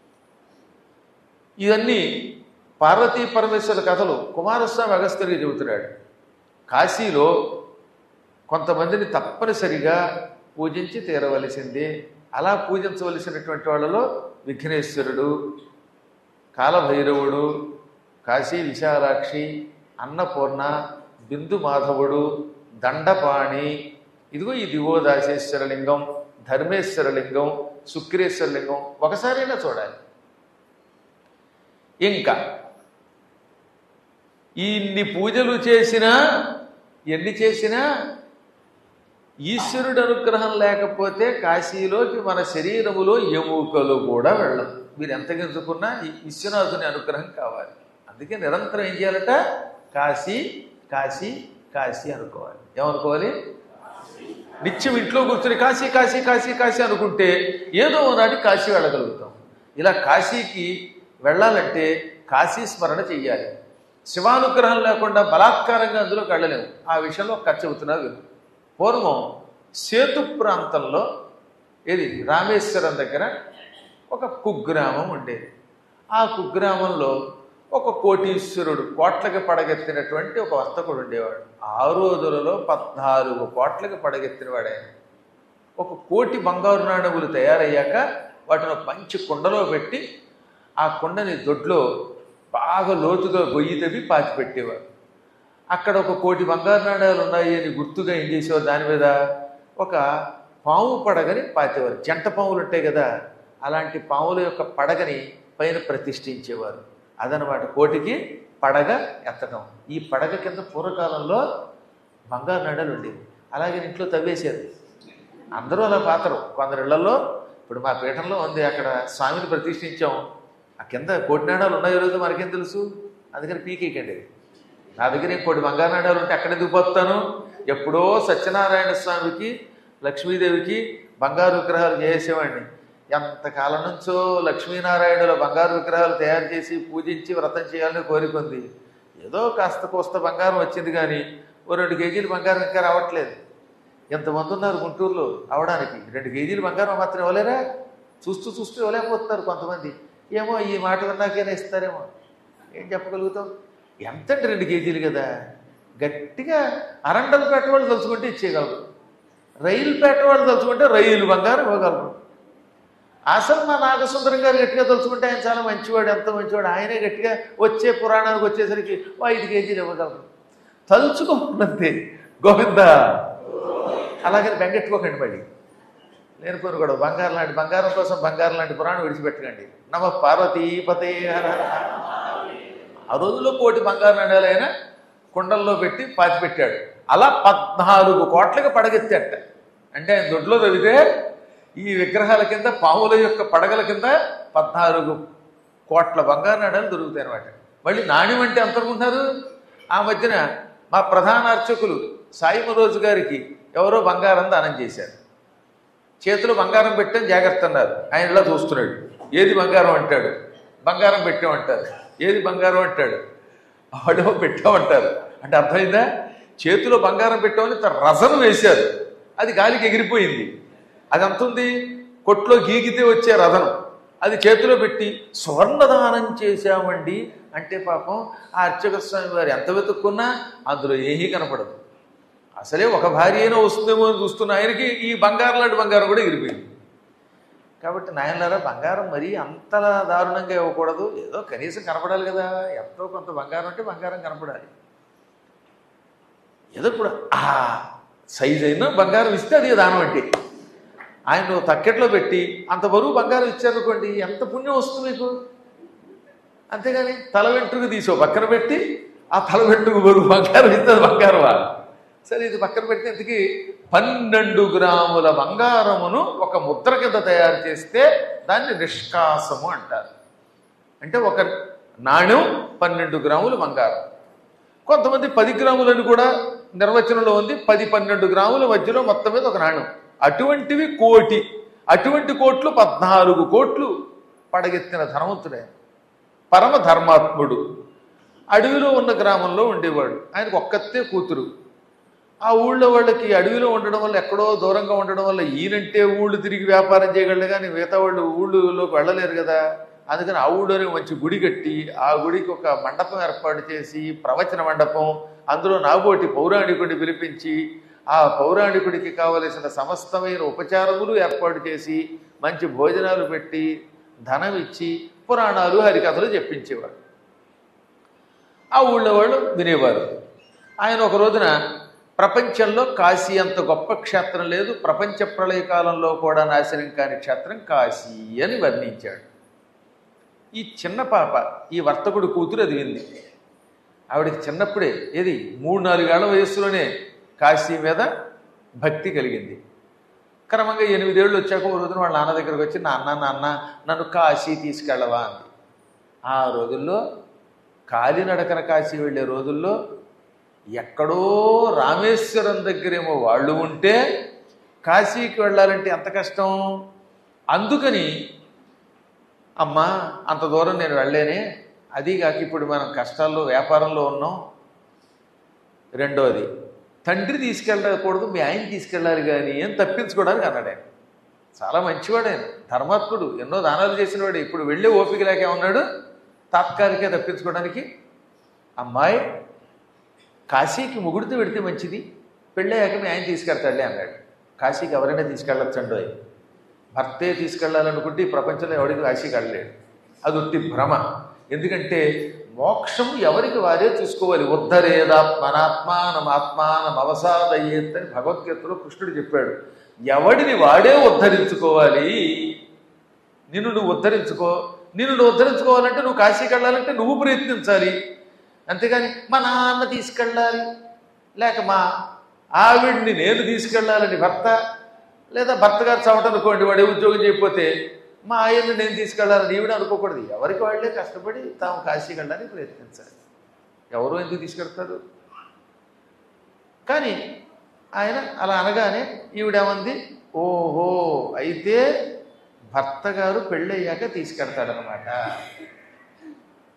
ఇవన్నీ పార్వతీ పరమేశ్వర కథలు కుమారస్వామి అగస్త్యుడికి చెబుతున్నాడు కాశీలో కొంతమందిని తప్పనిసరిగా పూజించి తీరవలసిందే అలా పూజించవలసినటువంటి వాళ్ళలో విఘ్నేశ్వరుడు కాలభైరవుడు కాశీ విశాలాక్షి అన్నపూర్ణ బిందు మాధవుడు దండపాణి ఇదిగో ఈ దివోదాసేశ్వర లింగం ధర్మేశ్వర లింగం శుక్రేశ్వర లింగం ఒకసారైనా చూడాలి ఇంకా ఇన్ని పూజలు చేసినా ఎన్ని చేసినా ఈశ్వరుడు అనుగ్రహం లేకపోతే కాశీలోకి మన శరీరములో ఎముకలు కూడా వెళ్ళవు మీరు ఎంత గెలుచుకున్నా ఈ విశ్వనాథుని అనుగ్రహం కావాలి అందుకే నిరంతరం ఏం చేయాలట కాశీ కాశీ కాశీ అనుకోవాలి ఏమనుకోవాలి నిత్యం ఇంట్లో కూర్చుని కాశీ కాశీ కాశీ కాశీ అనుకుంటే ఏదో నాటి కాశీ వెళ్ళగలుగుతాం ఇలా కాశీకి వెళ్ళాలంటే కాశీ స్మరణ చెయ్యాలి శివానుగ్రహం లేకుండా బలాత్కారంగా అందులోకి వెళ్ళలేము ఆ విషయంలో ఒక కథ చెబుతున్నా విను పూర్వం సేతు ప్రాంతంలో ఏది రామేశ్వరం దగ్గర ఒక కుగ్రామం ఉండేది ఆ కుగ్రామంలో ఒక కోటీశ్వరుడు కోట్లకి పడగెత్తినటువంటి ఒక వర్తకుడు ఉండేవాడు ఆ రోజులలో పద్నాలుగు కోట్లకి పడగెత్తినవాడు ఆయన ఒక కోటి బంగారు నాణములు తయారయ్యాక వాటిని ఒక మంచి కుండలో పెట్టి ఆ కుండని దొడ్లో బాగా లోతుగా గొయ్యి తవ్వి పాతి పెట్టేవారు అక్కడ ఒక కోటి బంగారు నాణ్యాలు ఉన్నాయి అని గుర్తుగా ఏం చేసేవారు దాని మీద ఒక పాము పడగని పాతేవారు జంట పాములు ఉంటాయి కదా అలాంటి పాముల యొక్క పడగని పైన ప్రతిష్ఠించేవారు అదనమాట కోటికి పడగ ఎత్తడం ఈ పడగ కింద పూర్వకాలంలో బంగారు నాణ్యాలు ఉండేవి అలాగే ఇంట్లో తవ్వేశారు అందరూ అలా పాతరు కొందరు ఇళ్లలో ఇప్పుడు మా పీఠంలో ఉంది అక్కడ స్వామిని ప్రతిష్ఠించాం ఆ కింద కోటి నాణాలు ఉన్నాయో లేదో మనకేం తెలుసు అందుకని పీకేకండి నా దగ్గర ఏం కోటి బంగారు నాణాలు ఉంటే అక్కడ ఎందుకు పోతాను ఎప్పుడో సత్యనారాయణ స్వామికి లక్ష్మీదేవికి బంగారు విగ్రహాలు చేసేవాడిని ఎంతకాలం నుంచో లక్ష్మీనారాయణుల బంగారు విగ్రహాలు తయారు చేసి పూజించి వ్రతం చేయాలని కోరికుంది ఏదో కాస్త కోస్త బంగారం వచ్చింది కానీ ఓ రెండు కేజీలు బంగారం ఇంకా రావట్లేదు ఎంతమంది ఉన్నారు గుంటూరులో అవడానికి రెండు కేజీలు బంగారం మాత్రం ఇవ్వలేరా చూస్తూ చూస్తూ ఇవ్వలేకపోతున్నారు కొంతమంది ఏమో ఈ మాట విన్నాకైనా ఇస్తారేమో ఏం చెప్పగలుగుతాం ఎంతంటే రెండు కేజీలు కదా గట్టిగా అరండలపేట వాళ్ళు తలుచుకుంటే ఇచ్చేయగలరు రైలుపేట వాళ్ళు తలుచుకుంటే రైలు బంగారం ఇవ్వగలరు అసలు మా నాగసుందరం గారు గట్టిగా తలుచుకుంటే ఆయన చాలా మంచివాడు ఎంత మంచివాడు ఆయనే గట్టిగా వచ్చే పురాణానికి వచ్చేసరికి ఓ ఐదు కేజీలు ఇవ్వగలరు తలుచుకోనంతే గోవింద అలాగని బెంగెట్టుకోకండి మళ్ళీ నేను కొన్ని కూడా బంగారం లాంటి బంగారం కోసం బంగారం లాంటి పురాణం విడిచిపెట్టకండి నమ పార్వతీపతే హర హర. ఆ రోజుల్లో కోటి బంగారు నాణ్యాలు ఆయన కుండల్లో పెట్టి పాతిపెట్టాడు అలా పద్నాలుగు కోట్లకి పడగెత్తాట అంటే ఆయన దొడ్లో చదివితే ఈ విగ్రహాల కింద పాముల యొక్క పడగల కింద పద్నాలుగు కోట్ల బంగారు నాణ్యాలు దొరుకుతాయి అనమాట మళ్ళీ నాణ్యం అంటే ఎంత అనుకుంటున్నారు ఆ మధ్యన మా ప్రధాన అర్చకులు సాయి రోజు గారికి ఎవరో బంగారం దానం చేశారు చేతిలో బంగారం పెట్టాం జాగ్రత్త అన్నారు ఆయన ఇలా చూస్తున్నాడు ఏది బంగారం అంటాడు బంగారం పెట్టామంటారు ఏది బంగారం అంటాడు ఆడేమో పెట్టామంటారు అంటే అర్థమైందా చేతిలో బంగారం పెట్టామని ఇంత రసన వేశారు అది గాలికి ఎగిరిపోయింది అది ఎంత ఉంది కొట్లో గీగితే వచ్చే రథనం అది చేతిలో పెట్టి స్వర్ణదానం చేశామండి అంటే పాపం ఆ అర్చక స్వామి వారు ఎంత వెతుక్కున్నా అందులో ఏమీ కనపడదు అసలే ఒక భార్య అయినా వస్తుందేమో అని చూస్తున్న ఆయనకి ఈ బంగారం లాంటి బంగారం కూడా ఎగిరిపోయింది కాబట్టి నాయనలారా బంగారం మరీ అంతలా దారుణంగా ఇవ్వకూడదు ఏదో కనీసం కనపడాలి కదా ఎంతో కొంత బంగారం అంటే బంగారం కనపడాలి ఏదో ఇప్పుడు ఆ సైజ్ అయినా బంగారం ఇస్తే అది దానం అంటే ఆయన నువ్వు తక్కెట్లో పెట్టి అంత బరువు బంగారం ఇచ్చారనుకోండి ఎంత పుణ్యం వస్తుంది మీకు అంతేగాని తల వెంట్రుకు తీసో పక్కన పెట్టి ఆ తల వెంట్రుకు బరువు బంగారం ఇస్తే అది బంగారమా సరే ఇది పక్కన పెడితే ఇంతకీ పన్నెండు గ్రాముల బంగారమును ఒక ముద్ర కింద తయారు చేస్తే దాన్ని నిష్కాసము అంటారు అంటే ఒక నాణ్యం పన్నెండు గ్రాములు బంగారం కొంతమంది పది గ్రాములని కూడా నిర్వచనంలో ఉంది పది పన్నెండు గ్రాముల మధ్యలో మొత్తం మీద ఒక నాణ్యం అటువంటివి కోటి అటువంటి కోట్లు పద్నాలుగు కోట్లు పడగెత్తిన ధనవంతుడే పరమ ధర్మాత్ముడు అడవిలో ఉన్న గ్రామంలో ఉండేవాడు ఆయనకు ఒక్కతే కూతురు ఆ ఊళ్ళో వాళ్ళకి అడవిలో ఉండడం వల్ల ఎక్కడో దూరంగా ఉండడం వల్ల ఈయనంటే ఊళ్ళు తిరిగి వ్యాపారం చేయగలడు కానీ మిగతా వాళ్ళు ఊళ్ళోకి వెళ్ళలేరు కదా అందుకని ఆ ఊళ్ళోనే మంచి గుడి కట్టి ఆ గుడికి ఒక మండపం ఏర్పాటు చేసి ప్రవచన మండపం అందులో నాబోటి పౌరాణికుడిని పిలిపించి ఆ పౌరాణికుడికి కావలసిన సమస్తమైన ఉపచారములు ఏర్పాటు చేసి మంచి భోజనాలు పెట్టి ధనం ఇచ్చి పురాణాలు హరికథలు చెప్పించేవాడు ఆ ఊళ్ళో వాళ్ళు వినేవారు ఆయన ఒక రోజున ప్రపంచంలో కాశీ అంత గొప్ప క్షేత్రం లేదు ప్రపంచ ప్రళయకాలంలో కూడా నాశనం కాని క్షేత్రం కాశీ అని వర్ణించాడు ఈ చిన్న పాప ఈ వర్తకుడు కూతురు అది వింది ఆవిడకి చిన్నప్పుడే ఏది మూడు నాలుగేళ్ల వయస్సులోనే కాశీ మీద భక్తి కలిగింది క్రమంగా ఎనిమిదేళ్ళు వచ్చాక ఒక రోజున వాళ్ళ నాన్న దగ్గరకు వచ్చి నాన్న నాన్న నన్ను కాశీ తీసుకెళ్ళవా అంది ఆ రోజుల్లో కాలినడకన కాశీ వెళ్ళే రోజుల్లో ఎక్కడో రామేశ్వరం దగ్గరేమో వాళ్ళు ఉంటే కాశీకి వెళ్ళాలంటే ఎంత కష్టం అందుకని అమ్మా అంత దూరం నేను వెళ్ళలేనే అది కాక ఇప్పుడు మనం కష్టాల్లో వ్యాపారంలో ఉన్నాం రెండోది తండ్రి తీసుకెళ్ళకూడదు మీ ఆయన తీసుకెళ్ళాలి కానీ ఏం తప్పించుకోవడానికి అన్నాడు ఆయన చాలా మంచివాడు ఆయన ధర్మాత్ముడు ఎన్నో దానాలు చేసినవాడు ఇప్పుడు వెళ్ళే ఓపిక లేక ఉన్నాడు తాత్కాలికే తప్పించుకోవడానికి అమ్మాయి కాశీకి ముగుడితో పెడితే మంచిది పెళ్ళయ్యాక మీ ఆయన తీసుకెళ్తాడులే అన్నాడు కాశీకి ఎవరైనా తీసుకెళ్ళొచ్చండు అయి భర్తే తీసుకెళ్ళాలనుకుంటే ఈ ప్రపంచంలో ఎవరికి కాశీకి వెళ్ళలేడు అది ఉట్టి భ్రమ ఎందుకంటే మోక్షం ఎవరికి వారే చూసుకోవాలి ఉద్ధరేదాత్మనాత్మానం ఆత్మానం అవసాదయ్యేత్ అని భగవద్గీతలో కృష్ణుడు చెప్పాడు ఎవడిని వాడే ఉద్ధరించుకోవాలి నిన్ను నువ్వు ఉద్ధరించుకో నిన్ను నువ్వు ఉద్ధరించుకోవాలంటే నువ్వు కాశీకి వెళ్ళాలంటే నువ్వు ప్రయత్నించాలి అంతేగాని మా నాన్న తీసుకెళ్ళాలి లేక మా ఆవిడ్ని నేను తీసుకెళ్ళాలని భర్త లేదా భర్త గారు చవటం అనుకోండి వాడు ఏ ఉద్యోగం చేయకపోతే మా ఆయన్ని నేను తీసుకెళ్ళాలని ఈవిడ అనుకోకూడదు ఎవరికి వాళ్ళే కష్టపడి తాము కాశీకి వెళ్ళడానికి ప్రయత్నించాలి ఎవరు ఎందుకు తీసుకెళ్తారు కానీ ఆయన అలా అనగానే ఈవిడేమంది ఓహో అయితే భర్త గారు పెళ్ళయ్యాక తీసుకెడతాడనమాట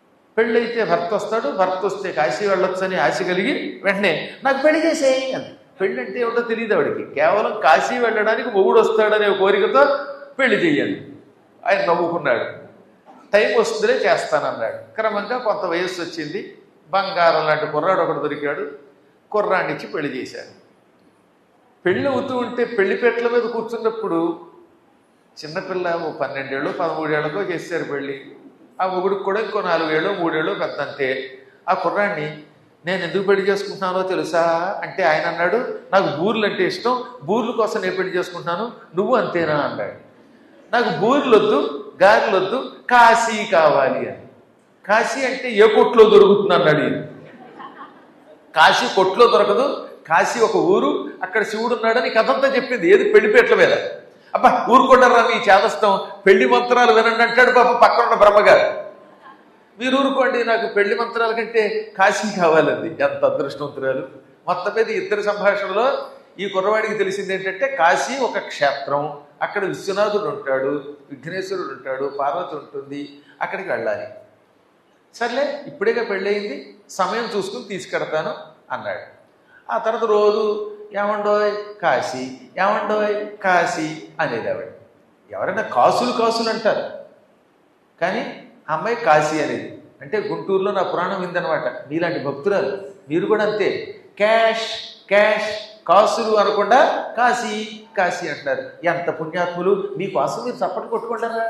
పెళ్ళైతే భర్త వస్తాడు భర్త వస్తే కాశీ వెళ్ళొచ్చని ఆశ కలిగి వెంటనే నాకు పెళ్లి చేసేయి అంది పెళ్ళి అంటే ఏమిటో తెలియదు ఆవిడికి కేవలం కాశీ వెళ్ళడానికి మొగుడు వస్తాడనే కోరికతో పెళ్లి చెయ్యాలి ఆయన నవ్వుకున్నాడు టైం వస్తుందిలే చేస్తానన్నాడు క్రమంగా కొంత వయస్సు వచ్చింది బంగారం లాంటి కుర్రాడు ఒకడు దొరికాడు కుర్రాడిచ్చి పెళ్లి చేశారు పెళ్ళి అవుతూ ఉంటే పెళ్లిపెట్ల మీద కూర్చున్నప్పుడు చిన్నపిల్ల ఓ పన్నెండేళ్ళు పదమూడేళ్లకో చేశారు పెళ్ళి ఆ మొగుడికి కూడా ఇంకో నాలుగేళ్ళు మూడేళ్ళు పెద్దంతే ఆ కుర్రాడిని నేను ఎందుకు పెళ్లి చేసుకుంటున్నానో తెలుసా అంటే ఆయన అన్నాడు నాకు బూర్లు అంటే ఇష్టం బూర్ల కోసం నేను పెళ్లి చేసుకుంటున్నాను నువ్వు అంతేనా అన్నాడు నాకు బూర్లు వద్దు గారెలు వద్దు కాశీ కావాలి అని కాశీ అంటే ఏ కొట్లో దొరుకుతుంది అన్నాడు ఈయన కాశీ కొట్లో దొరకదు కాశీ ఒక ఊరు అక్కడ శివుడు ఉన్నాడని కథంతా చెప్పింది ఏది పెళ్లిపేట్ల మీద అబ్బా ఊరుకుంటారా మీ చేదస్తాం పెళ్లి మంత్రాలు వినండి అంటాడు పాప పక్కన ఉన్న బ్రహ్మగారు మీరు ఊరుకోండి నాకు పెళ్లి మంత్రాల కంటే కాశీ కావాలండి ఎంత అదృష్టవంతురాలు మొత్తం మీద ఇద్దరి సంభాషణలో ఈ కుర్రవాడికి తెలిసింది ఏంటంటే కాశీ ఒక క్షేత్రం అక్కడ విశ్వనాథుడు ఉంటాడు విఘ్నేశ్వరుడు ఉంటాడు పార్వతి ఉంటుంది అక్కడికి వెళ్ళాలి సర్లే ఇప్పుడేగా పెళ్ళయింది సమయం చూసుకుని తీసుకెడతాను అన్నాడు ఆ తర్వాత రోజు ఏమండోయ్ కాశీ ఏమండోయ్ కాశీ అనేది ఆవిడ ఎవరైనా కాసులు కాసులు అంటారు కానీ ఆ అమ్మాయి కాశీ అనేది అంటే గుంటూరులో నా పురాణం విందనమాట మీలాంటి భక్తురాలు మీరు కూడా అంతే క్యాష్ క్యాష్ కాసులు అనకుండా కాశీ కాశీ అంటారు ఎంత పుణ్యాత్ములు మీకోసం మీరు చప్పట్లు కొట్టుకుంటారా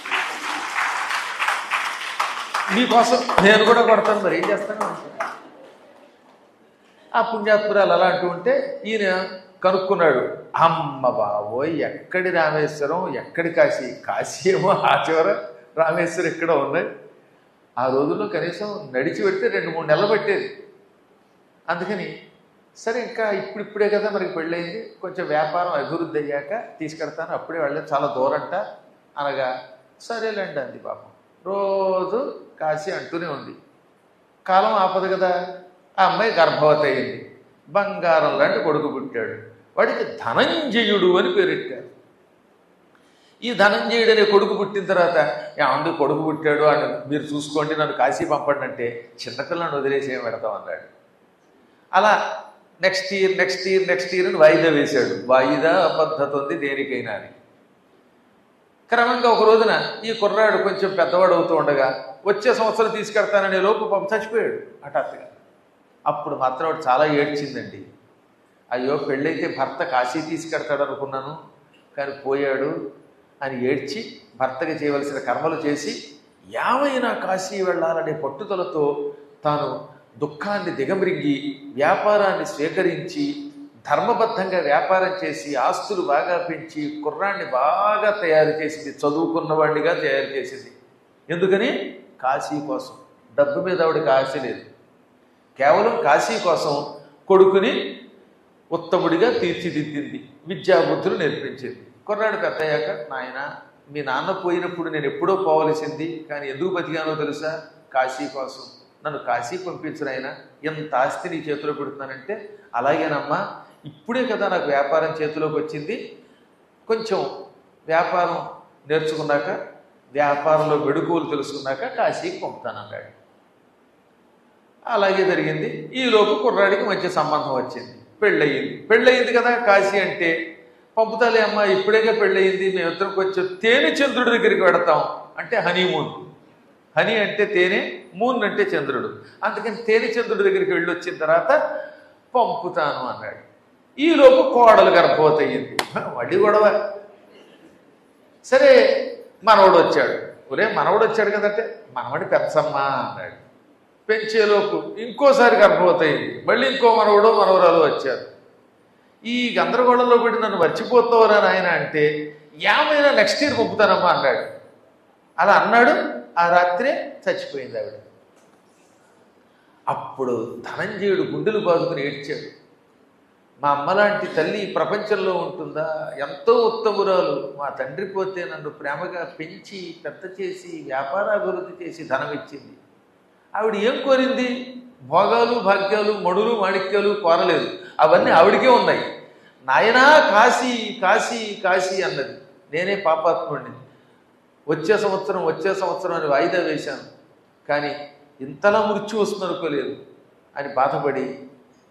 మీకోసం నేను కూడా కొడతాను మరి ఏం చేస్తాను ఆ పుణ్యాత్మురాలు అలా అంటూ ఉంటే ఈయన కనుక్కున్నాడు అమ్మ బాబోయ్ ఎక్కడి రామేశ్వరం ఎక్కడి కాశీ కాశీ ఏమో ఆ చివర రామేశ్వరం ఎక్కడ ఉన్నాయి ఆ రోజుల్లో కనీసం నడిచి పెడితే రెండు మూడు నెలలు పట్టేది అందుకని సరే ఇంకా ఇప్పుడిప్పుడే కదా మనకి పెళ్ళయింది కొంచెం వ్యాపారం అభివృద్ధి అయ్యాక తీసుకెడతాను అప్పుడే వెళ్ళే చాలా దూరంట అనగా సరేలేండి అంది పాపం రోజు కాశీ అంటూనే ఉంది కాలం ఆపదు కదా ఆ అమ్మాయి గర్భవతి అయింది బంగారం లాంటి కొడుకు పుట్టాడు వాడికి ధనంజయుడు అని పేరెట్టారు ఈ ధనంజయుడు అనే కొడుకు పుట్టిన తర్వాత ఏమంది కొడుకు పుట్టాడు అని మీరు చూసుకోండి నన్ను కాశీ పంపండి అంటే చిన్నపిల్లని వదిలేసి ఏం పెడతాం అన్నాడు అలా next year next year next year అని వాయిదా వేశాడు వాయిదా పద్ధతి ఉంది దేనికైనా అని క్రమంగా ఒక రోజున ఈ కుర్రాడు కొంచెం పెద్దవాడు అవుతూ ఉండగా వచ్చే సంవత్సరం తీసుకెడతాననే లోపు పాపం చచ్చిపోయాడు హఠాత్తుగా అప్పుడు మాత్రం వాడు చాలా ఏడ్చిందండి అయ్యో పెళ్ళైతే భర్త కాశీ తీసుకెడతాడు అనుకున్నాను కానీ పోయాడు అని ఏడ్చి భర్తకి చేయవలసిన కర్మలు చేసి యామైనా కాశీ వెళ్ళాలనే పట్టుదలతో తాను దుఃఖాన్ని దిగమృంగి వ్యాపారాన్ని స్వీకరించి ధర్మబద్ధంగా వ్యాపారం చేసి ఆస్తులు బాగా పెంచి కుర్రాన్ని బాగా తయారు చేసింది చదువుకున్నవాడిగా తయారు చేసింది ఎందుకని కాశీ కోసం డబ్బు మీద ఆవిడకి ఆశ లేదు కేవలం కాశీ కోసం కొడుకుని ఉత్తముడిగా తీర్చిదిద్దింది విద్యాబుద్ధులు నేర్పించింది కుర్రాడు పెద్దయ్యాక నాయన మీ నాన్న పోయినప్పుడు నేను ఎప్పుడో పోవలసింది కానీ ఎందుకు బతికానో తెలుసా కాశీ కోసం నన్ను కాశీ పంపించునైనా ఎంత ఆస్తి నీ చేతిలో పెడుతున్నానంటే అలాగేనమ్మా ఇప్పుడే కదా నాకు వ్యాపారం చేతిలోకి వచ్చింది కొంచెం వ్యాపారం నేర్చుకున్నాక వ్యాపారంలో మెడుకువలు తెలుసుకున్నాక కాశీకి పంపుతానన్నాడు అలాగే జరిగింది ఈలోపు కుర్రాడికి మంచి సంబంధం వచ్చింది పెళ్ళయింది పెళ్ళయింది కదా కాశీ అంటే పంపుతాలే అమ్మా ఇప్పుడేగా పెళ్ళయింది మేమిద్దరం కొంచెం తేనె చంద్రుడి దగ్గరికి వెడతాం అంటే హనీమూన్ హనీ అంటే తేనె మూన్ అంటే చంద్రుడు అందుకని తేనె చంద్రుడి దగ్గరికి వెళ్ళి వచ్చిన తర్వాత పంపుతాను అన్నాడు ఈలోపు కోడలు గర్భవతి అయ్యింది మళ్ళీ గొడవ సరే మనవడు వచ్చాడు ఒరే మనవడు వచ్చాడు కదంటే మనవడి పెంచమ్మ అన్నాడు పెంచేలోపు ఇంకోసారి గర్భవతి అయింది మళ్ళీ ఇంకో మనవడు మనవరాలు వచ్చారు ఈ గందరగోళంలో పెట్టి నన్ను మర్చిపోతావురా నాయన అంటే ఏమైనా నెక్స్ట్ ఇయర్ పంపుతానమ్మా అన్నాడు అలా అన్నాడు ఆ రాత్రే చచ్చిపోయింది ఆవిడ అప్పుడు ధనంజయుడు గుండెలు బాదుకుని ఏడ్చాడు మా అమ్మలాంటి తల్లి ఈ ప్రపంచంలో ఉంటుందా ఎంతో ఉత్తమురాలు మా తండ్రి పోతే నన్ను ప్రేమగా పెంచి పెద్ద చేసి వ్యాపారాభివృద్ధి చేసి ధనం ఇచ్చింది ఆవిడ ఏం కోరింది భోగాలు భాగ్యాలు మడులు మాణిక్యాలు కోరలేదు అవన్నీ ఆవిడకే ఉన్నాయి నాయనా కాశీ కాశీ కాశీ అన్నది నేనే పాపాత్ముడిని వచ్చే సంవత్సరం వచ్చే సంవత్సరం అని వాయిదా వేశాను కానీ ఇంతలా మృత్యు వస్తుంది అనుకోలేదు అని బాధపడి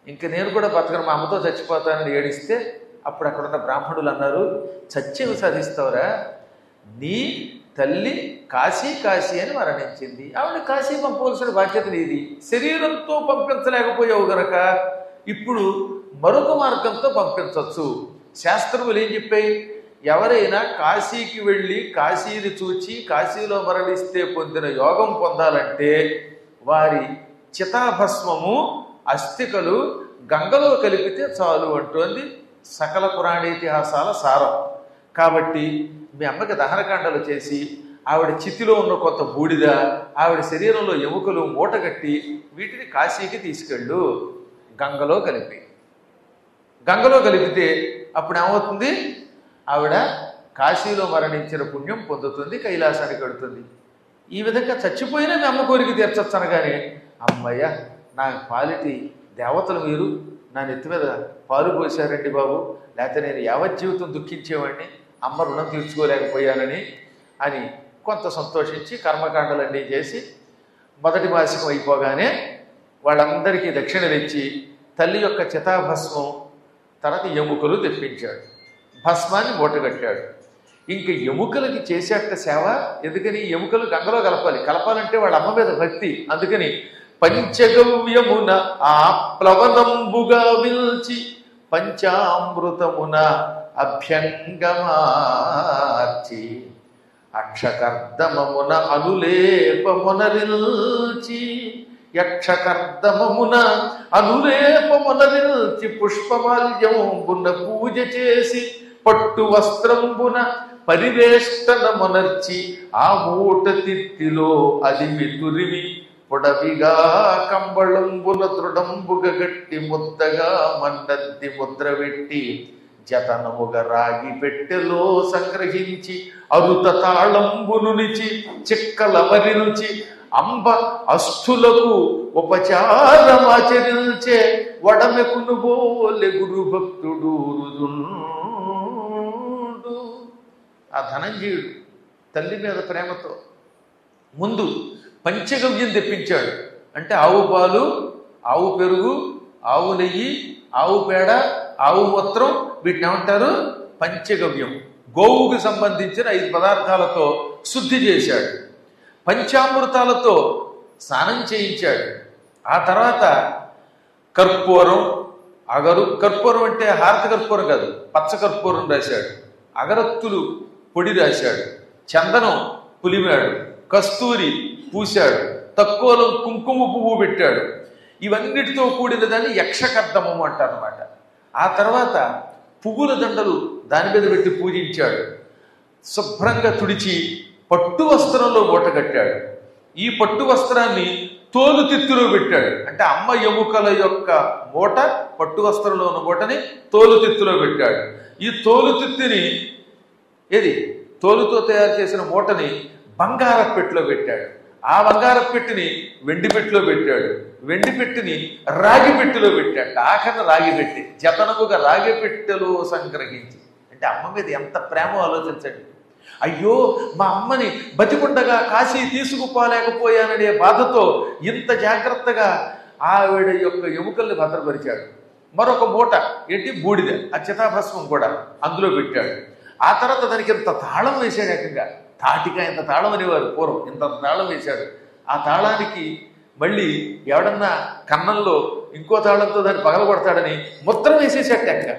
ఇంక నేను కూడా బతకను మా అమ్మతో చచ్చిపోతానని ఏడిస్తే అప్పుడు అక్కడున్న బ్రాహ్మణులు అన్నారు చచ్చేవి సాధిస్తావురా నీ తల్లి కాశీ కాశీ అని మరణించింది ఆవిడ కాశీ పంపవలసిన బాధ్యత నీది శరీరంతో పంపించలేకపోయావు గనక ఇప్పుడు మరొక మార్గంతో పంపించవచ్చు శాస్త్రములు ఏం చెప్పాయి ఎవరైనా కాశీకి వెళ్ళి కాశీని చూచి కాశీలో మరణిస్తే పొందిన యోగం పొందాలంటే వారి చితాభస్మము అస్థికలు గంగలో కలిపితే చాలు అంటోంది సకల పురాణేతిహాసాల సారం కాబట్టి మీ అమ్మకి దహనకాండలు చేసి ఆవిడ చితిలో ఉన్న కొంత బూడిద ఆవిడ శరీరంలో ఎముకలు మూటగట్టి వీటిని కాశీకి తీసుకెళ్ళు గంగలో కలిపి గంగలో కలిపితే అప్పుడు ఏమవుతుంది ఆవిడ కాశీలో మరణించిన పుణ్యం పొందుతుంది కైలాసానికి వెడుతుంది ఈ విధంగా చచ్చిపోయినా మీ అమ్మ కోరిక తీర్చొచ్చు అనగానే అమ్మయ్య నా పాలిటి దేవతలు మీరు నా నెత్తి మీద పాలు పోసారండి బాబు లేకపోతే నేను యావత్ జీవితం దుఃఖించేవాడిని అమ్మ రుణం తీర్చుకోలేకపోయానని అని కొంత సంతోషించి కర్మకాండలన్నీ చేసి మొదటి మాసికం అయిపోగానే వాళ్ళందరికీ దక్షిణ తెచ్చి తల్లి యొక్క చితాభస్మం తర్వాత ఎముకలు తెప్పించాడు భస్మాన్ని మూటగట్టాడు ఇంక ఎముకలకి చేసేట సేవ ఎందుకని ఎముకలు గంగలో కలపాలి కలపాలంటే వాళ్ళ అమ్మ మీద భక్తి అందుకని పంచగవ్యమున ఆ ప్లవనంబుగా విల్చి పంచామృతమున అభ్యంగమార్చి అక్షకర్దమమున అనులేపమునరిల్చి యక్షకర్దమమున అనులేపమునరిల్చి పుష్పమాల్యంబున పూజ చేసి పట్టు వస్త్రంబున పరివేష్టనమునర్చి ఆ మూట తిత్తిలో అదిమి తురిమి పొడవిగా కంబళంబున దృఢంబుగ గట్టి ముద్దగా మన్నద్ది ముద్ర పెట్టి జతనముగా రాగి పెట్టెలో సంగ్రహించి అరుత తాళంబునునిచి చిక్కలవరిల్చి అంబ అస్థులకు ఉపచారమాచరించే వడమెకును బోలె గురు భక్తుడు రుదుండు ఆ ధనంజయుడు తల్లి మీద ప్రేమతో ముందు పంచగవ్యం తెప్పించాడు అంటే ఆవు పాలు ఆవు పెరుగు ఆవు నెయ్యి ఆవు పేడ ఆవు మూత్రం వీటిని ఏమంటారు పంచగవ్యం గోవుకు సంబంధించిన ఐదు పదార్థాలతో శుద్ధి చేశాడు పంచామృతాలతో స్నానం చేయించాడు ఆ తర్వాత కర్పూరం అగరు కర్పూరం అంటే హారత కర్పూరం కాదు పచ్చ కర్పూరం రాశాడు అగరత్తులు పొడి రాశాడు చందనం పులిమాడు కస్తూరి పూశాడు తక్కువలో కుంకుమ పువ్వు పెట్టాడు ఇవన్నిటితో కూడిన దాన్ని యక్షకర్దమము అంటారనమాట ఆ తర్వాత పువ్వుల దండలు దాని మీద పెట్టి పూజించాడు శుభ్రంగా తుడిచి పట్టు వస్త్రంలో మూట కట్టాడు ఈ పట్టు వస్త్రాన్ని తోలు తిత్తులో పెట్టాడు అంటే అమ్మ ఎముకల యొక్క మూట పట్టు వస్త్రంలో ఉన్న మూటని తోలు తిత్తులో పెట్టాడు ఈ తోలు తిత్తిని ఏది తోలుతో తయారు చేసిన మూటని బంగారపు పెట్టిలో పెట్టాడు ఆ బంగారపు పెట్టిని వెండి పెట్టిలో పెట్టాడు వెండి పెట్టిని రాగి పెట్టెలో పెట్టాడు ఆఖరణ రాగి పెట్టి జతనముగా రాగి పెట్టెలో సంగ్రహించి అంటే అమ్మ మీద ఎంత ప్రేమ ఆలోచించండి అయ్యో మా అమ్మని బతికుండగా కాశీ తీసుకుపోలేకపోయాననే బాధతో ఇంత జాగ్రత్తగా ఆవిడ యొక్క ఎముకల్ని భద్రపరిచాడు మరొక మూట ఏంటి బూడిద ఆ చితాభస్మం కూడా అందులో పెట్టాడు ఆ తర్వాత దానికి ఇంత తాళం వేశాడు ఏకంగా తాటిగా ఇంత తాళం అనేవారు పూర్వం ఇంత తాళం వేశాడు ఆ తాళానికి మళ్ళీ ఎవడన్నా కన్నంలో ఇంకో తాళంతో దాన్ని పగలగొడతాడని ముద్ర వేసేసాడు ఏకంగా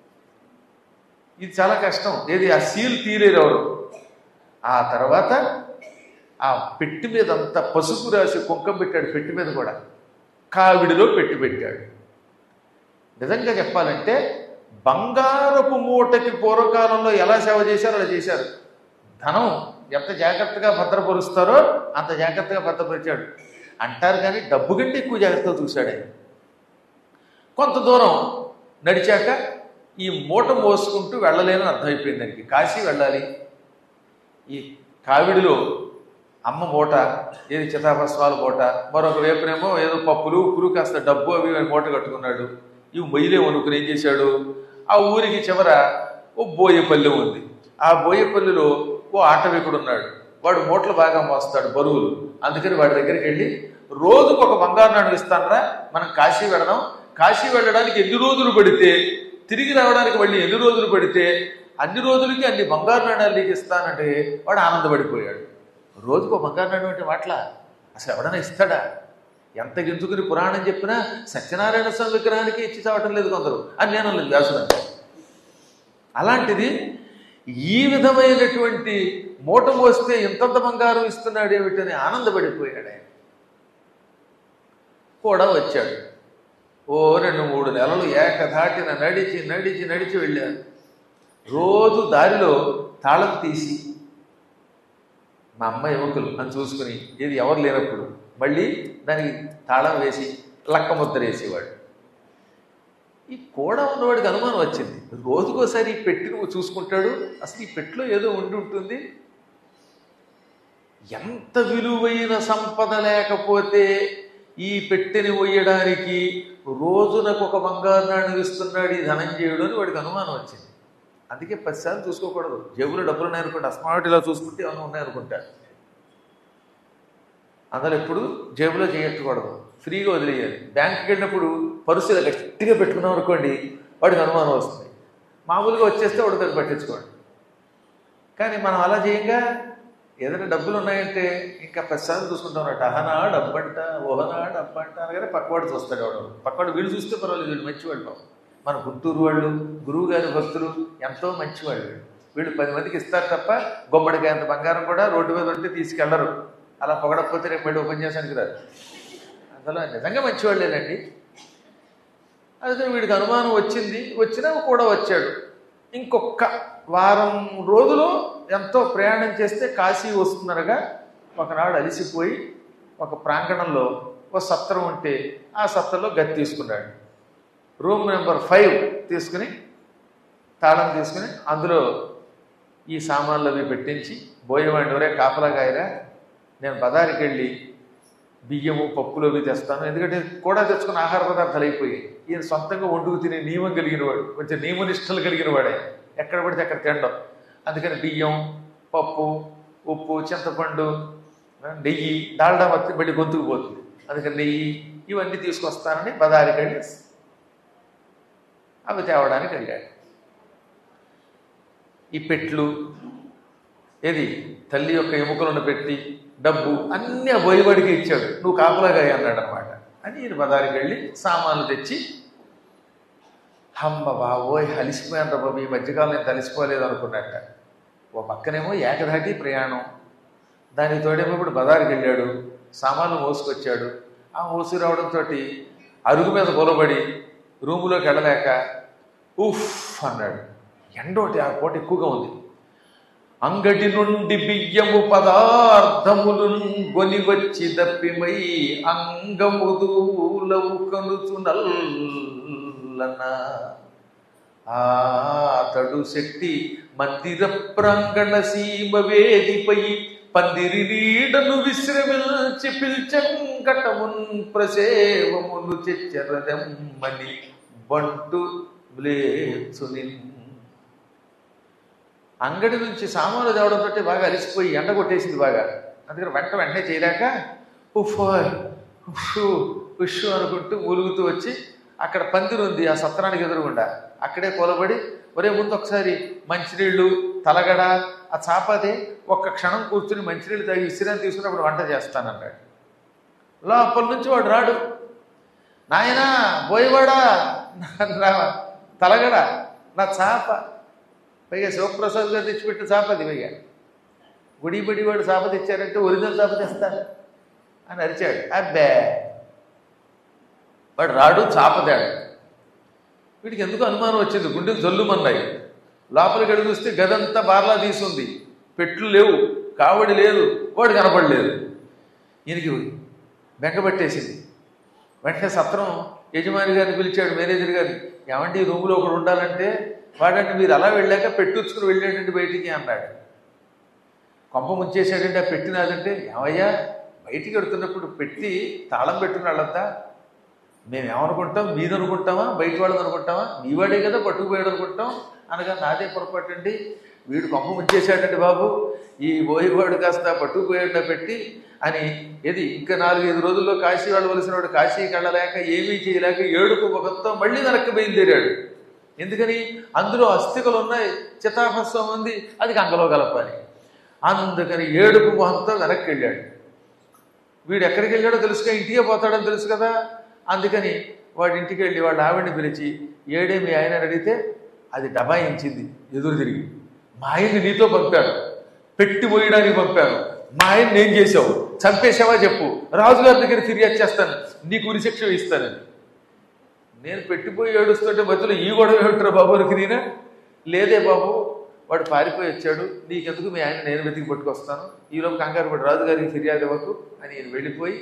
ఇది చాలా కష్టం ఏది ఆ సీల్ తీరేరు ఎవరు ఆ తర్వాత ఆ పెట్టి మీద అంతా పసుపు రాసి కుంకం పెట్టాడు పెట్టి మీద కూడా కావిడిలో పెట్టి పెట్టాడు నిజంగా చెప్పాలంటే బంగారపు మూటకి పూర్వకాలంలో ఎలా సేవ చేశారో అలా చేశారు ధనం ఎంత జాగ్రత్తగా భద్రపరుస్తారో అంత జాగ్రత్తగా భద్రపరిచాడు అంటారు కానీ డబ్బు కంటే ఎక్కువ జాగ్రత్తగా చూశాడు ఆయన కొంత దూరం నడిచాక ఈ మూట మోసుకుంటూ వెళ్ళలేనని అర్థమైపోయింది దానికి కాశీ వెళ్ళాలి ఈ కావిడిలో అమ్మ మూట ఏది చితాభస్వాల మూట మరొక వైపునేమో ఏదో పప్పులు ఉప్పులు కాస్త డబ్బు అవి ఇవి మూట కట్టుకున్నాడు ఇవి మొయ్యలే వణుకుని ఏం చేశాడు ఆ ఊరికి చివర ఓ బోయపల్లె ఉంది ఆ బోయపల్లిలో ఓ ఆటవికుడు ఉన్నాడు వాడు మూటలు బాగా మోస్తాడు బరువులు అందుకని వాడి దగ్గరికి వెళ్ళి రోజుకు ఒక బంగారు నాడు ఇస్తానరా మనం కాశీ వెడదాం కాశీ వెళ్ళడానికి ఎన్ని రోజులు పడితే తిరిగి రావడానికి మళ్ళీ ఎన్ని రోజులు పడితే అన్ని రోజులకి అన్ని బంగారు నాణ్యాలు నీకు ఇస్తానంటే వాడు ఆనందపడిపోయాడు రోజుకు ఒక బంగారు నాణ్యం అంటే మాటల అసలు ఎవడైనా ఇస్తాడా ఎంత గింజుకుని పురాణం చెప్పినా సత్యనారాయణ స్వామి విగ్రహానికి ఇచ్చి చావటం లేదు కొందరు అని నేను అనలేదు వ్యాసుడు అలాంటిది ఈ విధమైనటువంటి మూట మోస్తే ఇంతంత బంగారం ఇస్తున్నాడు ఏమిటని ఆనందపడిపోయాడు ఆయన కూడా వచ్చాడు ఓ రెండు మూడు నెలలు ఏకధాటిన నడిచి నడిచి నడిచి వెళ్ళారు రోజు దారిలో తాళం తీసి మా అమ్మ యువకులు అని చూసుకుని ఇది ఎవరు లేనప్పుడు మళ్ళీ దానికి తాళం వేసి లక్క ముద్ర వేసేవాడు ఈ కూడా ఉన్నవాడికి అనుమానం వచ్చింది రోజుకోసారి ఈ పెట్టి నువ్వు చూసుకుంటాడు అసలు ఈ పెట్టిలో ఏదో ఉండి ఉంటుంది ఎంత విలువైన సంపద లేకపోతే ఈ పెట్టెని ఒయ్యడానికి రోజునకు ఒక బంగారు నాణ్యం ఇస్తున్నాడు ఈ ధనంజయుడు అని వాడికి అనుమానం వచ్చింది అందుకే పదిసార్లు చూసుకోకూడదు జేబులో డబ్బులు ఉన్నాయనుకుంటే అస్మాట్ ఇలా చూసుకుంటే ఏమైనా ఉన్నాయనుకుంటాడు అందులో ఎప్పుడు జేబులో చేయట్టకూడదు ఫ్రీగా వదిలేయాలి బ్యాంకుకి వెళ్ళినప్పుడు పరుసు ఇలా గట్టిగా పెట్టుకున్నాం అనుకోండి వాడికి అనుమానం వస్తుంది మామూలుగా వచ్చేస్తే వాడు పెద్ద పట్టించుకోండి కానీ మనం అలా చేయంగా ఏదైనా డబ్బులు ఉన్నాయంటే ఇంకా ప్రతిసార్లు చూసుకుంటామన్నట్టు అహనా డబ్బంట ఓహనా డబ్బంట అనగానే పక్కవాడు చూస్తాడు వాడు పక్కవాడు వీళ్ళు చూస్తే పర్వాలేదు వీళ్ళు మంచివాళ్ళు పాపం. మన గుంటూరు వాళ్ళు గురువు గారి భక్తులు ఎంతో మంచివాళ్ళు వీళ్ళు వీళ్ళు పది మందికి ఇస్తారు తప్ప గుమ్మడికాయ అంత బంగారం కూడా రోడ్డు మీద ఉంటే తీసుకెళ్లరు అలా పొగడకపోతే రేపు మళ్ళీ ఉపన్యాసానికి రాదు అందులో నిజంగా మంచివాళ్ళేనండి అయితే వీడికి అనుమానం వచ్చింది వచ్చినా కూడా వచ్చాడు ఇంకొక వారం రోజులు ఎంతో ప్రయాణం చేస్తే కాశీ వస్తుందనగా ఒకనాడు అలిసిపోయి ఒక ప్రాంగణంలో ఒక సత్రం ఉంటే ఆ సత్రంలో గది తీసుకున్నాడు రూమ్ నెంబర్ ఫైవ్ తీసుకుని తాళం తీసుకుని అందులో ఈ సామాన్లు అవి పెట్టించి బోయేవాడిని ఎవరే కాపలాగాయరా నేను బజారుకి వెళ్ళి బియ్యము పప్పులు అవి తెస్తాను ఎందుకంటే కూడా తెచ్చుకున్న ఆహార పదార్థాలు అయిపోయాయి ఈయన సొంతంగా వండుకు తినే నియమం కలిగిన వాడు కొంచెం నియమనిష్టలు కలిగిన వాడే ఎక్కడ పడితే అక్కడ తినడం అందుకని బియ్యం పప్పు ఉప్పు చింతపండు నెయ్యి డాల్డా మత్తి మళ్ళీ గొంతుకు పోతుంది అందుకని నెయ్యి ఇవన్నీ తీసుకొస్తానని బజారుకి వెళ్ళి అవి తేవడానికి వెళ్ళాడు ఈ పెట్లు ఏది తల్లి యొక్క ఎముకలను పెట్టి డబ్బు అన్నీ ఆ బోయవాడికి ఇచ్చాడు నువ్వు కాపలాగా అన్నాడు అనమాట అని ఈయన బజారుకి వెళ్ళి సామాన్లు తెచ్చి హమ్మ బాబోయ్ అలిసిపోయాను బాబు ఈ మధ్యకాలం నేను తలిసిపోలేదు అనుకున్నట్ట ఓ పక్కనేమో ఏకధాటి ప్రయాణం దానికి తోడేమో ఇప్పుడు బజారుకి వెళ్ళాడు సామాన్లు మోసుకొచ్చాడు ఆ మోసు రావడంతో అరుగు మీద కొలబడి రూములోకి వెళ్ళలేక ఉఫ్ అన్నాడు ఎండోటి ఆ పూట ఎక్కువగా ఉంది అంగడి నుండి బియ్యము పదార్థములు గొని వచ్చి దప్పిమై అంగముదూలవు కనుచు నల్లన ఆతడు శక్తి మందిర ప్రాంగణ సీమ వేదిపై పందిరి నీడను విశ్రమించి పిల్చంకటమున్ ప్రసేవమును చెచ్చరదమ్మని బంటు బ్లేచునిన్ అంగడి నుంచి సామాన్లు తేవడంతో బాగా అలిసిపోయి ఎండ కొట్టేసింది బాగా అందుకని వెంట వెంటనే చేయలేక ఉఫ్ ఉషు ఉషు అనుకుంటూ మూలుగుతూ వచ్చి అక్కడ పందిరి ఉంది ఆ సత్రానికి ఎదురుగుండా అక్కడే కొలబడి ఒరే ముందు ఒకసారి మంచినీళ్ళు తలగడ ఆ చాపది ఒక్క క్షణం కూర్చుని మంచినీళ్ళు తాగి విశ్రాంతి తీసుకున్నప్పుడు వంట చేస్తానన్నాడు లోపల నుంచి వాడు రాడు నాయనా బోయవాడా నా తలగడ నా చాప పైగా శివప్రసాద్ గారు తెచ్చిపెట్టిన చాప అది పైగా గుడి బడి వాడు చాప తెచ్చారంటే ఒరిజినల్ చాప తెస్తారు అని అరిచాడు అబ్బే వాడు రాడు చాప తేడు వీడికి ఎందుకు అనుమానం వచ్చింది గుండెలు జల్లుమన్నాయి లోపలికి అడుగు చూస్తే గదంతా బార్లా తీసుంది పెట్లు లేవు కావడి లేదు వాడు కనపడలేదు ఈయనకి బెంగపెట్టేసింది వెంటనే సత్రం యజమాని గారిని పిలిచాడు మేనేజర్ గారిని ఏమంటే ఈ రూములో ఒకడు ఉండాలంటే వాడంటే మీరు అలా వెళ్ళాక పెట్టుచ్చుకుని వెళ్ళాడండి బయటికి అన్నాడు కొంప ముంచేసాడంటే ఆ పెట్టినాదంటే ఏమయ్యా బయటికి వెడుతున్నప్పుడు పెట్టి తాళం పెట్టుకుని వాళ్ళంతా మేము ఏమనుకుంటాం మీది అనుకుంటామా బయట వాళ్ళని అనుకుంటామా మీ వాడే కదా పట్టుకుపోయాడు అనుకుంటాం అనగా నాదే పొరపాటు అండి వీడు కొంప ముంచేశాడండి బాబు ఈ పోయేవాడు కాస్త పట్టుకుపోయేట పెట్టి అని ఇది ఇంకా నాలుగైదు రోజుల్లో కాశీ వెళ్ళవలసిన వాడు కాశీకి వెళ్ళలేక ఏమీ చేయలేక ఏడుపు ముఖంతో మళ్ళీ వెనక్కి బయలుదేరాడు ఎందుకని అందులో అస్థికలు ఉన్నాయి చితాభస్వం ఉంది అది గంగలో కలపాలి అందుకని ఏడుపు మొహంతో వెనక్కి వెళ్ళాడు వీడు ఎక్కడికి వెళ్ళాడో తెలుసుగా ఇంటికే పోతాడని తెలుసు కదా అందుకని వాడి ఇంటికి వెళ్ళి వాళ్ళ ఆవిడని పిలిచి ఏడే మీ ఆయన అడిగితే అది డబాయించింది ఎదురు తిరిగి మా ఆయన్ని నీతో పంపాడు పెట్టి పోయడానికి పంపాను మా ఆయన ఏం చేసావు చంపేసావా చెప్పు రాజుగారి దగ్గర ఫిర్యాదు చేస్తాను నీకు ఉరిశిక్ష ఇస్తానని నేను పెట్టిపోయి ఏడుస్తుంటే మధ్యలో ఈ గొడవ ఏమిటారు బాబు అని నేనా లేదే బాబు వాడు పారిపోయి వచ్చాడు నీకెందుకు మీ ఆయన నేను వెతికి పట్టుకొస్తాను ఈలోపు కంగారు పడి రాజుగారికి ఫిర్యాదు ఇవ్వకు అని నేను వెళ్ళిపోయి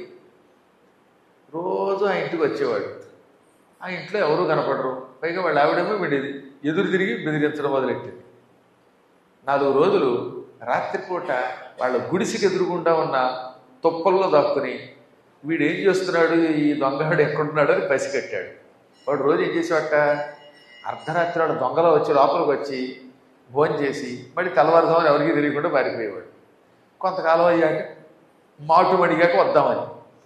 రోజు ఆ ఇంటికి వచ్చేవాడు ఆ ఇంట్లో ఎవరూ కనపడరు పైగా వాళ్ళ ఆవిడేమో వీడేది ఎదురు తిరిగి బెదిరించడం మొదలెట్టింది నాలుగు రోజులు రాత్రిపూట వాళ్ళ గుడిసికి ఎదురుగుండా ఉన్న తుప్పల్లో దాక్కుని వీడు ఏం చేస్తున్నాడు ఈ దొంగవాడు ఎక్కడున్నాడు అని పసిగట్టాడు వాడు రోజు ఏం చేసేవాట అర్ధరాత్రి వాడు దొంగలో వచ్చి లోపలికి వచ్చి భోజనం చేసి మళ్ళీ తెల్లవారుదామని ఎవరికీ తెలియకుండా పారిపోయేవాడు కొంతకాలం అయ్యాక మాటు మడిగాక వద్దామని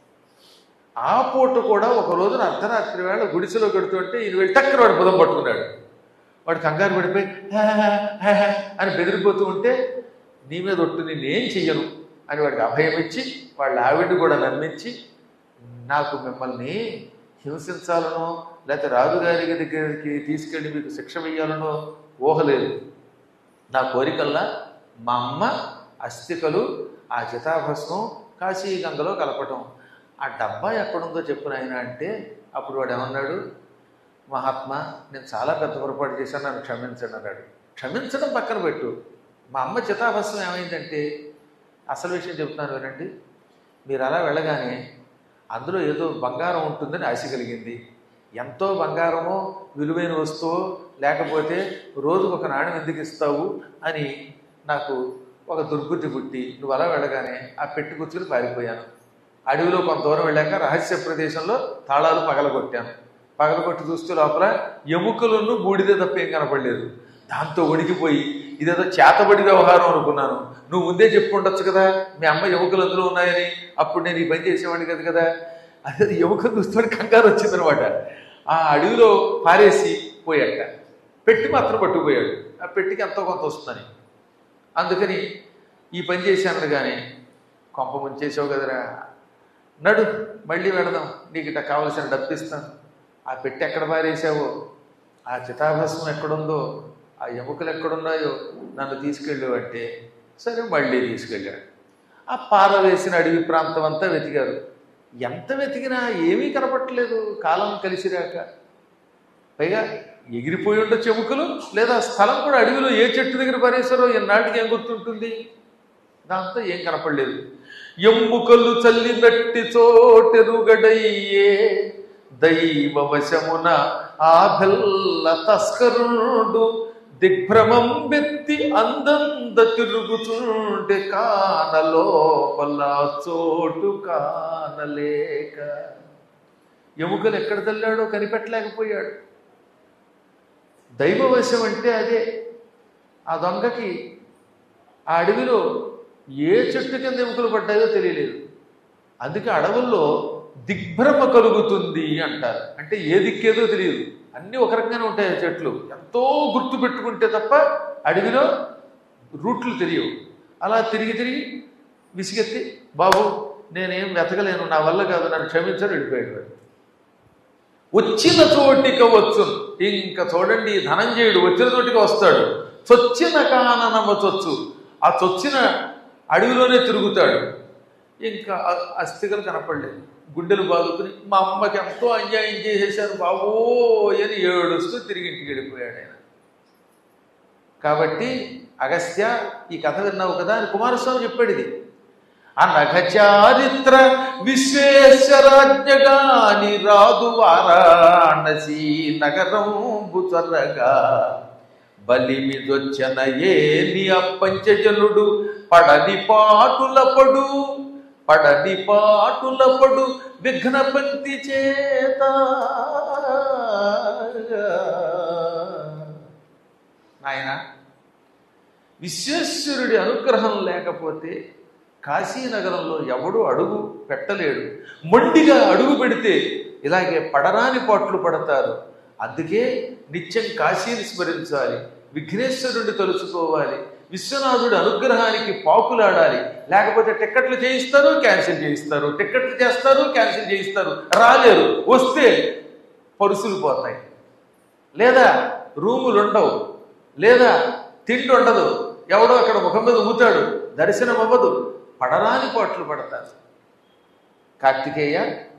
ఆ పూట కూడా ఒక రోజున అర్ధరాత్రి వేళ గుడిసెలో కడుతుంటే ఈయన వెళ్ళి టక్కన వాడు బుధం పట్టుకున్నాడు వాడు కంగారు పడిపోయి "హా, హా, హా, హా" అని బెదిరిపోతూ ఉంటే నీ మీద ఒట్టు నేనేం చెయ్యను అని వాడికి అభయం ఇచ్చి వాళ్ళ ఆవిడ కూడా నమ్మించి నాకు మిమ్మల్ని హింసించాలనో లేకపోతే రాజుగారి దగ్గరికి తీసుకెళ్ళి మీకు శిక్ష వేయాలనో ఊహలేదు నా కోరికల్లా మా అమ్మ అస్థికలు ఆ చితాభస్మం కాశీ గంగలో కలపటం ఆ డబ్బా ఎక్కడుందో చెప్పు నాయన అంటే అప్పుడు వాడు ఏమన్నాడు మహాత్మా నేను చాలా పెద్ద పొరపాటు చేశాను నన్ను క్షమించండి అన్నాడు క్షమించడం పక్కన పెట్టు మా అమ్మ చితాభస్మం ఏమైందంటే అసలు విషయం చెప్తున్నాను వినండి మీరు అలా వెళ్ళగానే అందులో ఏదో బంగారం ఉంటుందని ఆశ కలిగింది ఎంతో బంగారమో విలువైన వస్తువు లేకపోతే రోజుకు ఒక నాణ్యం ఎందుకు ఇస్తావు అని నాకు ఒక దుర్బుద్ధి పుట్టి నువ్వు అలా వెళ్ళగానే ఆ పెట్టి కూర్చుని పారిపోయాను అడవిలో కొంత దూరం వెళ్ళాక రహస్య ప్రదేశంలో తాళాలు పగలగొట్టాను పగలగొట్టి చూస్తూ లోపల ఎముకలను బూడిద తప్ప ఏం కనపడలేదు దాంతో ఉడికిపోయి ఇదేదో చేతబడి వ్యవహారం అనుకున్నాను నువ్వు ముందే చెప్పు ఉండొచ్చు కదా మీ అమ్మ ఎముకలు అందులో ఉన్నాయని అప్పుడు నేను ఈ పని చేసేవాడిని కదా కదా అదే ఎముకలు చూస్తే కంగారు వచ్చిందనమాట ఆ అడవిలో పారేసి పోయాక పెట్టి మాత్రం పట్టుకుపోయాడు ఆ పెట్టికి ఎంతో కొంత వస్తుందని అందుకని ఈ పని చేశాను కానీ కొంప ముంచేసావు కదరా నడు మళ్ళీ వెళదాం నీకు ఇట్లా కావలసిన డబ్బు ఇస్తాను ఆ పెట్టి ఎక్కడ పారేసావో ఆ చితాభస్మం ఎక్కడుందో ఆ ఎముకలు ఎక్కడున్నాయో నన్ను తీసుకెళ్ళు అంటే సరే మళ్ళీ తీసుకెళ్ళాడు ఆ పాల వేసిన అడవి ప్రాంతం అంతా వెతికారు ఎంత వెతికినా ఏమీ కనపట్టలేదు కాలం కలిసిరాక పైగా ఎగిరిపోయి ఉండొచ్చు ఎముకలు లేదా స్థలం కూడా అడవిలో ఏ చెట్టు దగ్గర పారేశారో ఎన్నాటికి ఏం గుర్తుంటుంది దాంతో ఏం కనపడలేదు ఎమ్ముకలు చల్లినట్టి చోటెరుగడయ్యే దైవ వశమున ఆ బెల్ల తస్కరుడు దిగ్భ్రమం బెత్తి అందంద తిరుగుతుంటే కానలోపల చోటు కానలేక ఎముకలు ఎక్కడ తల్లాడో కనిపెట్టలేకపోయాడు దైవవశం అంటే అదే ఆ దొంగకి ఆ అడవిలో ఏ చెట్టు కింద ఎముకలు పడ్డాయో తెలియలేదు అందుకే అడవుల్లో దిగ్భ్రమ కలుగుతుంది అంటారు అంటే ఏ దిక్కేదో తెలియదు అన్నీ ఒక రకంగానే ఉంటాయి ఆ చెట్లు ఎంతో గుర్తు పెట్టుకుంటే తప్ప అడవిలో రూట్లు తెలియవు అలా తిరిగి తిరిగి విసిగెత్తి బాబు నేనేం వెతకలేను నా వల్ల కాదు నన్ను క్షమించని వెళ్ళిపోయాడు వాడు. వచ్చిన చోటికి వచ్చు ఇంకా చూడండి ధనంజయుడు వచ్చిన చోటికి వస్తాడు చొచ్చిన కాననమ చొచ్చు ఆ చొచ్చిన అడవిలోనే తిరుగుతాడు ఇంకా అ- అస్థికలు కనపడలేదు గుండెలు బాదుకుని మా అమ్మకి ఎంతో అన్యాయం చేసేశారు బాబో అని ఏడుస్తూ తిరిగి ఇంటికి వెళ్ళిపోయాడు ఆయన కాబట్టి అగస్త్య ఈ కథ విన్నావు కదా అని కుమారస్వామి చెప్పాడు ఇది అనఘ చారిత్ర విశ్వేశ్వరాజ్ఞగాని రాదు వారాణసి నగరం బుచరగా బలిమిదొచ్చన ఏని అప్పంచజనుడు పడని పాటుల పడు పడని పాటుల పడు విఘ్న పంక్తి చేత నాయన విశ్వేశ్వరుడి అనుగ్రహం లేకపోతే కాశీనగరంలో ఎవడు అడుగు పెట్టలేడు మొండిగా అడుగు పెడితే ఇలాగే పడరాని పాట్లు పడతారు అందుకే నిత్యం కాశీని స్మరించాలి విఘ్నేశ్వరుడిని తలుచుకోవాలి విశ్వనాథుడి అనుగ్రహానికి పాకులాడాలి లేకపోతే టిక్కెట్లు చేయిస్తారు క్యాన్సిల్ చేయిస్తారు టిక్కెట్లు చేస్తారు క్యాన్సిల్ చేయిస్తారు రాలేరు వస్తే పరుసులు పోతాయి లేదా రూములు ఉండవు లేదా తిండి ఉండదు ఎవడో అక్కడ ముఖం మీద ఊతాడు దర్శనం అవ్వదు పడరాని పాటలు పడతారు కార్తికేయ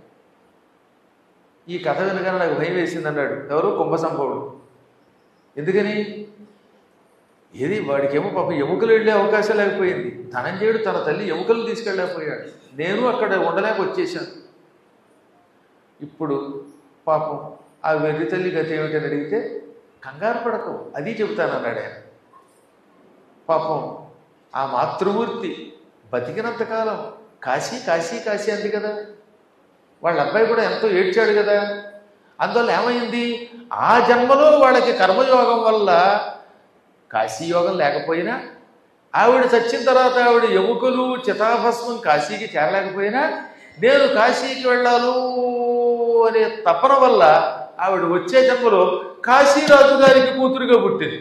ఈ కథ వినగానే నాకు భయం వేసింది అన్నాడు ఎవరు కుంభసంభవుడు ఎందుకని ఏది వాడికేమో పాప ఎముకలు వెళ్ళే అవకాశం లేకపోయింది ధనంజయుడు తన తల్లి ఎముకలు తీసుకెళ్ళలేకపోయాడు నేను అక్కడ ఉండలేక వచ్చేసాను ఇప్పుడు పాపం ఆ వెర్రి తల్లి గతి ఏమిటని అడిగితే కంగారు పడకు అది చెబుతానన్నాడు ఆయన పాపం ఆ మాతృమూర్తి బతికినంతకాలం కాశీ కాశీ కాశీ అంది కదా వాళ్ళ అబ్బాయి కూడా ఎంతో ఏడ్చాడు కదా అందువల్ల ఏమైంది ఆ జన్మలో వాళ్ళకి కర్మయోగం వల్ల కాశీయోగం లేకపోయినా ఆవిడ చచ్చిన తర్వాత ఆవిడ ఎముకలు చితాభస్మం కాశీకి చేరలేకపోయినా నేను కాశీకి వెళ్ళాలు అనే తపన వల్ల ఆవిడ వచ్చే జన్మలో కాశీరాజు గారికి కూతురుగా పుట్టింది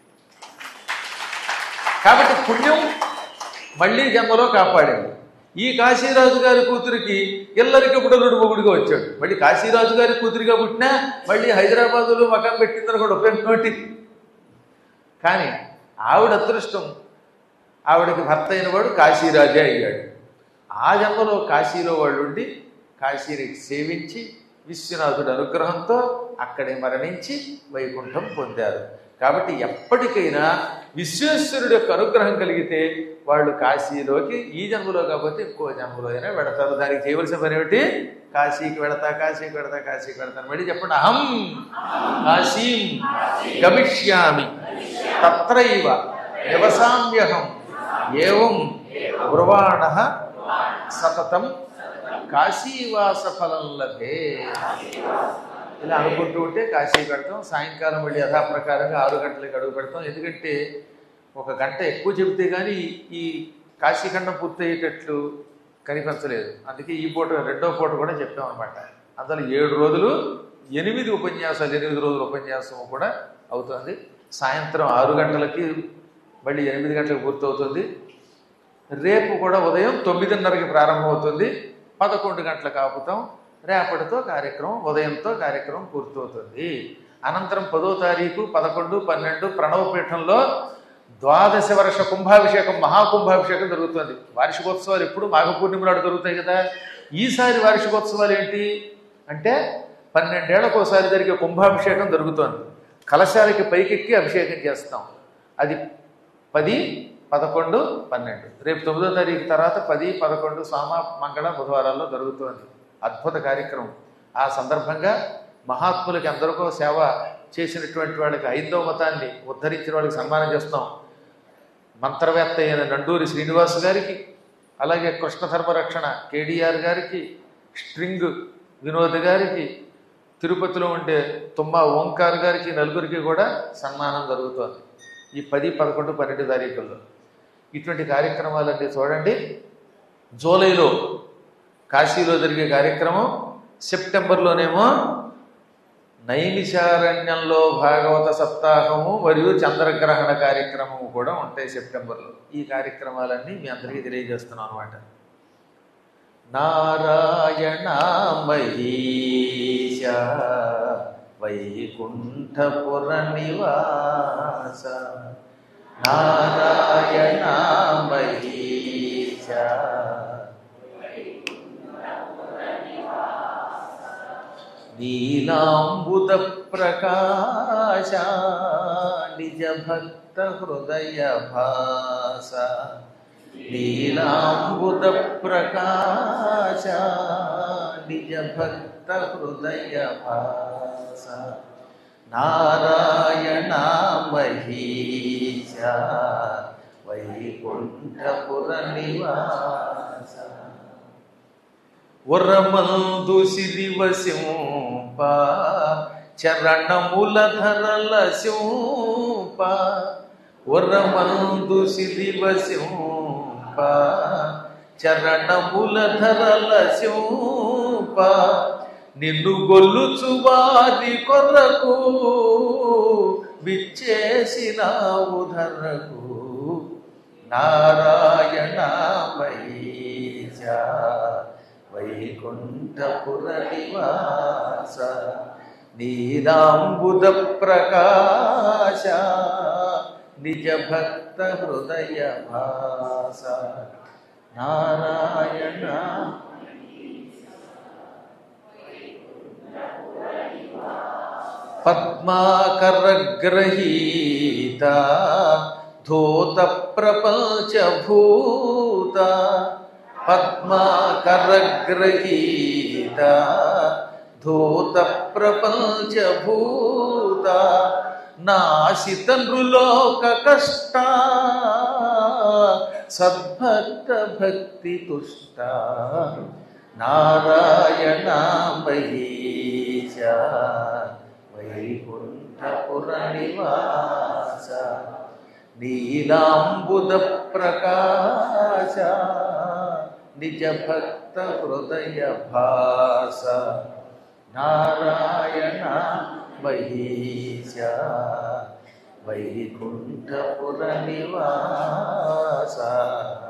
కాబట్టి పుణ్యం మళ్ళీ జన్మలో కాపాడింది ఈ కాశీరాజు గారి కూతురికి ఇల్లరికి బుడలుడు మొగుడుగా వచ్చాడు మళ్ళీ కాశీరాజు గారి కూతురిగా పుట్టినా మళ్ళీ హైదరాబాదులో మకం పెట్టిందని కూడా ఉపయోగం ఒకటి కానీ ఆవిడ అదృష్టం ఆవిడకి భర్త అయిన వాడు కాశీరాజే అయ్యాడు ఆ జన్మలో కాశీలో వాళ్ళు ఉండి కాశీని సేవించి విశ్వనాథుడి అనుగ్రహంతో అక్కడే మరణించి వైకుంఠం పొందారు కాబట్టి ఎప్పటికైనా విశ్వేశ్వరుడి యొక్క అనుగ్రహం కలిగితే వాళ్ళు కాశీలోకి ఈ జన్మలో కాకపోతే ఇంకో జన్మలో అయినా వెడతారు దానికి చేయవలసిన పని ఏమిటి కాశీకి వెడతా కాశీకి వెడతా కాశీకి వెడతాను మళ్ళీ చెప్పండి అహం కాశీం గమిష్యామి తత్రైవ నివసామ్యహం ఏవం బ్రువాణ సతతం కాశీవాస ఫలం లభే ఇలా అనుకుంటూ ఉంటే కాశీ పెడతాం సాయంకాలం మళ్ళీ యథాప్రకారంగా ఆరు గంటలకు అడుగు పెడతాం ఎందుకంటే ఒక గంట ఎక్కువ చెబితే కానీ ఈ కాశీఖండం పూర్తయ్యేటట్లు కనిపించలేదు అందుకే ఈ పూట రెండో పూట కూడా చెప్పాం అనమాట అందులో ఏడు రోజులు ఎనిమిది ఉపన్యాసాలు ఎనిమిది రోజుల ఉపన్యాసం కూడా అవుతుంది సాయంత్రం ఆరు గంటలకి మళ్ళీ ఎనిమిది గంటలకు పూర్తవుతుంది రేపు కూడా ఉదయం తొమ్మిదిన్నరకి ప్రారంభమవుతుంది పదకొండు గంటలకు ఆపుతాం రేపటితో కార్యక్రమం ఉదయంతో కార్యక్రమం పూర్తవుతుంది అనంతరం పదో తారీఖు పదకొండు పన్నెండు ప్రణవపీఠంలో ద్వాదశ వర్ష కుంభాభిషేకం మహాకుంభాభిషేకం జరుగుతుంది వార్షికోత్సవాలు ఎప్పుడు మాఘ పూర్ణిమ నాడు జరుగుతాయి కదా ఈసారి వార్షికోత్సవాలు ఏంటి అంటే పన్నెండేళ్లకు ఒకసారి జరిగే కుంభాభిషేకం జరుగుతోంది కలశాలకి పైకెక్కి అభిషేకం చేస్తాం అది పది పదకొండు పన్నెండు రేపు తొమ్మిదో తారీఖు తర్వాత పది పదకొండు సోమ మంగళ బుధవారాల్లో జరుగుతోంది అద్భుత కార్యక్రమం ఆ సందర్భంగా మహాత్ములకి అందరికో సేవ చేసినటువంటి వాళ్ళకి ఐదవ మతాన్ని ఉద్ధరించిన వాళ్ళకి సన్మానం చేస్తాం మంత్రవేత్త అయిన నండూరి శ్రీనివాస్ గారికి అలాగే కృష్ణ ధర్మరక్షణ కేడిఆర్ గారికి స్ట్రింగ్ వినోద్ గారికి తిరుపతిలో ఉండే తుమ్మ ఓంకార్ గారికి నలుగురికి కూడా సన్మానం జరుగుతోంది ఈ పది పదకొండు పన్నెండు తారీఖుల్లో ఇటువంటి కార్యక్రమాలన్నీ చూడండి జూలైలో కాశీలో జరిగే కార్యక్రమం సెప్టెంబర్లోనేమో నైమిషారణ్యంలో భాగవత సప్తాహము మరియు చంద్రగ్రహణ కార్యక్రమము కూడా ఉంటాయి సెప్టెంబర్లో ఈ కార్యక్రమాలన్నీ మీ అందరికీ తెలియజేస్తున్నాం అనమాట నారాయణ మహీష వైకుంఠపుర నివాస నారాయణ మహీష నీలాంబుద ప్రకాశ నిజ భక్త హృదయ భాస నీలాంబుద ప్రకాశ నిజ భక్త హృదయ భాస నారాయణ మహీష వైకుంఠపుర నివాస ఉరమందు సిరివసింప చరణముల ధరల శింప వరమందు శిదివసింప చరణముల ధరల సింప నిన్ను గొల్లుచు వారి కొరకు విచ్చేసినావు ధరకు నారాయణ వైజ వైకుంఠపుర నివాస నీరాంబుద ప్రకాశ నిజ భక్త హృదయ భాస నారాయణ పద్మాకరగ్రహీత ధూత ప్రపంచభూత పద్మాకరగ్రహీత ధూత ప్రపంచభూత నాశిత నృలోక కష్ట సద్భక్త భక్తి తుష్ట నారాయణ మహీశ వైకుంఠపుర నివాస నీలాంబుద ప్రకాశ నిజ భక్త హృదయ భాస నారాయణ మహీశ వైకుంఠపుర నివాస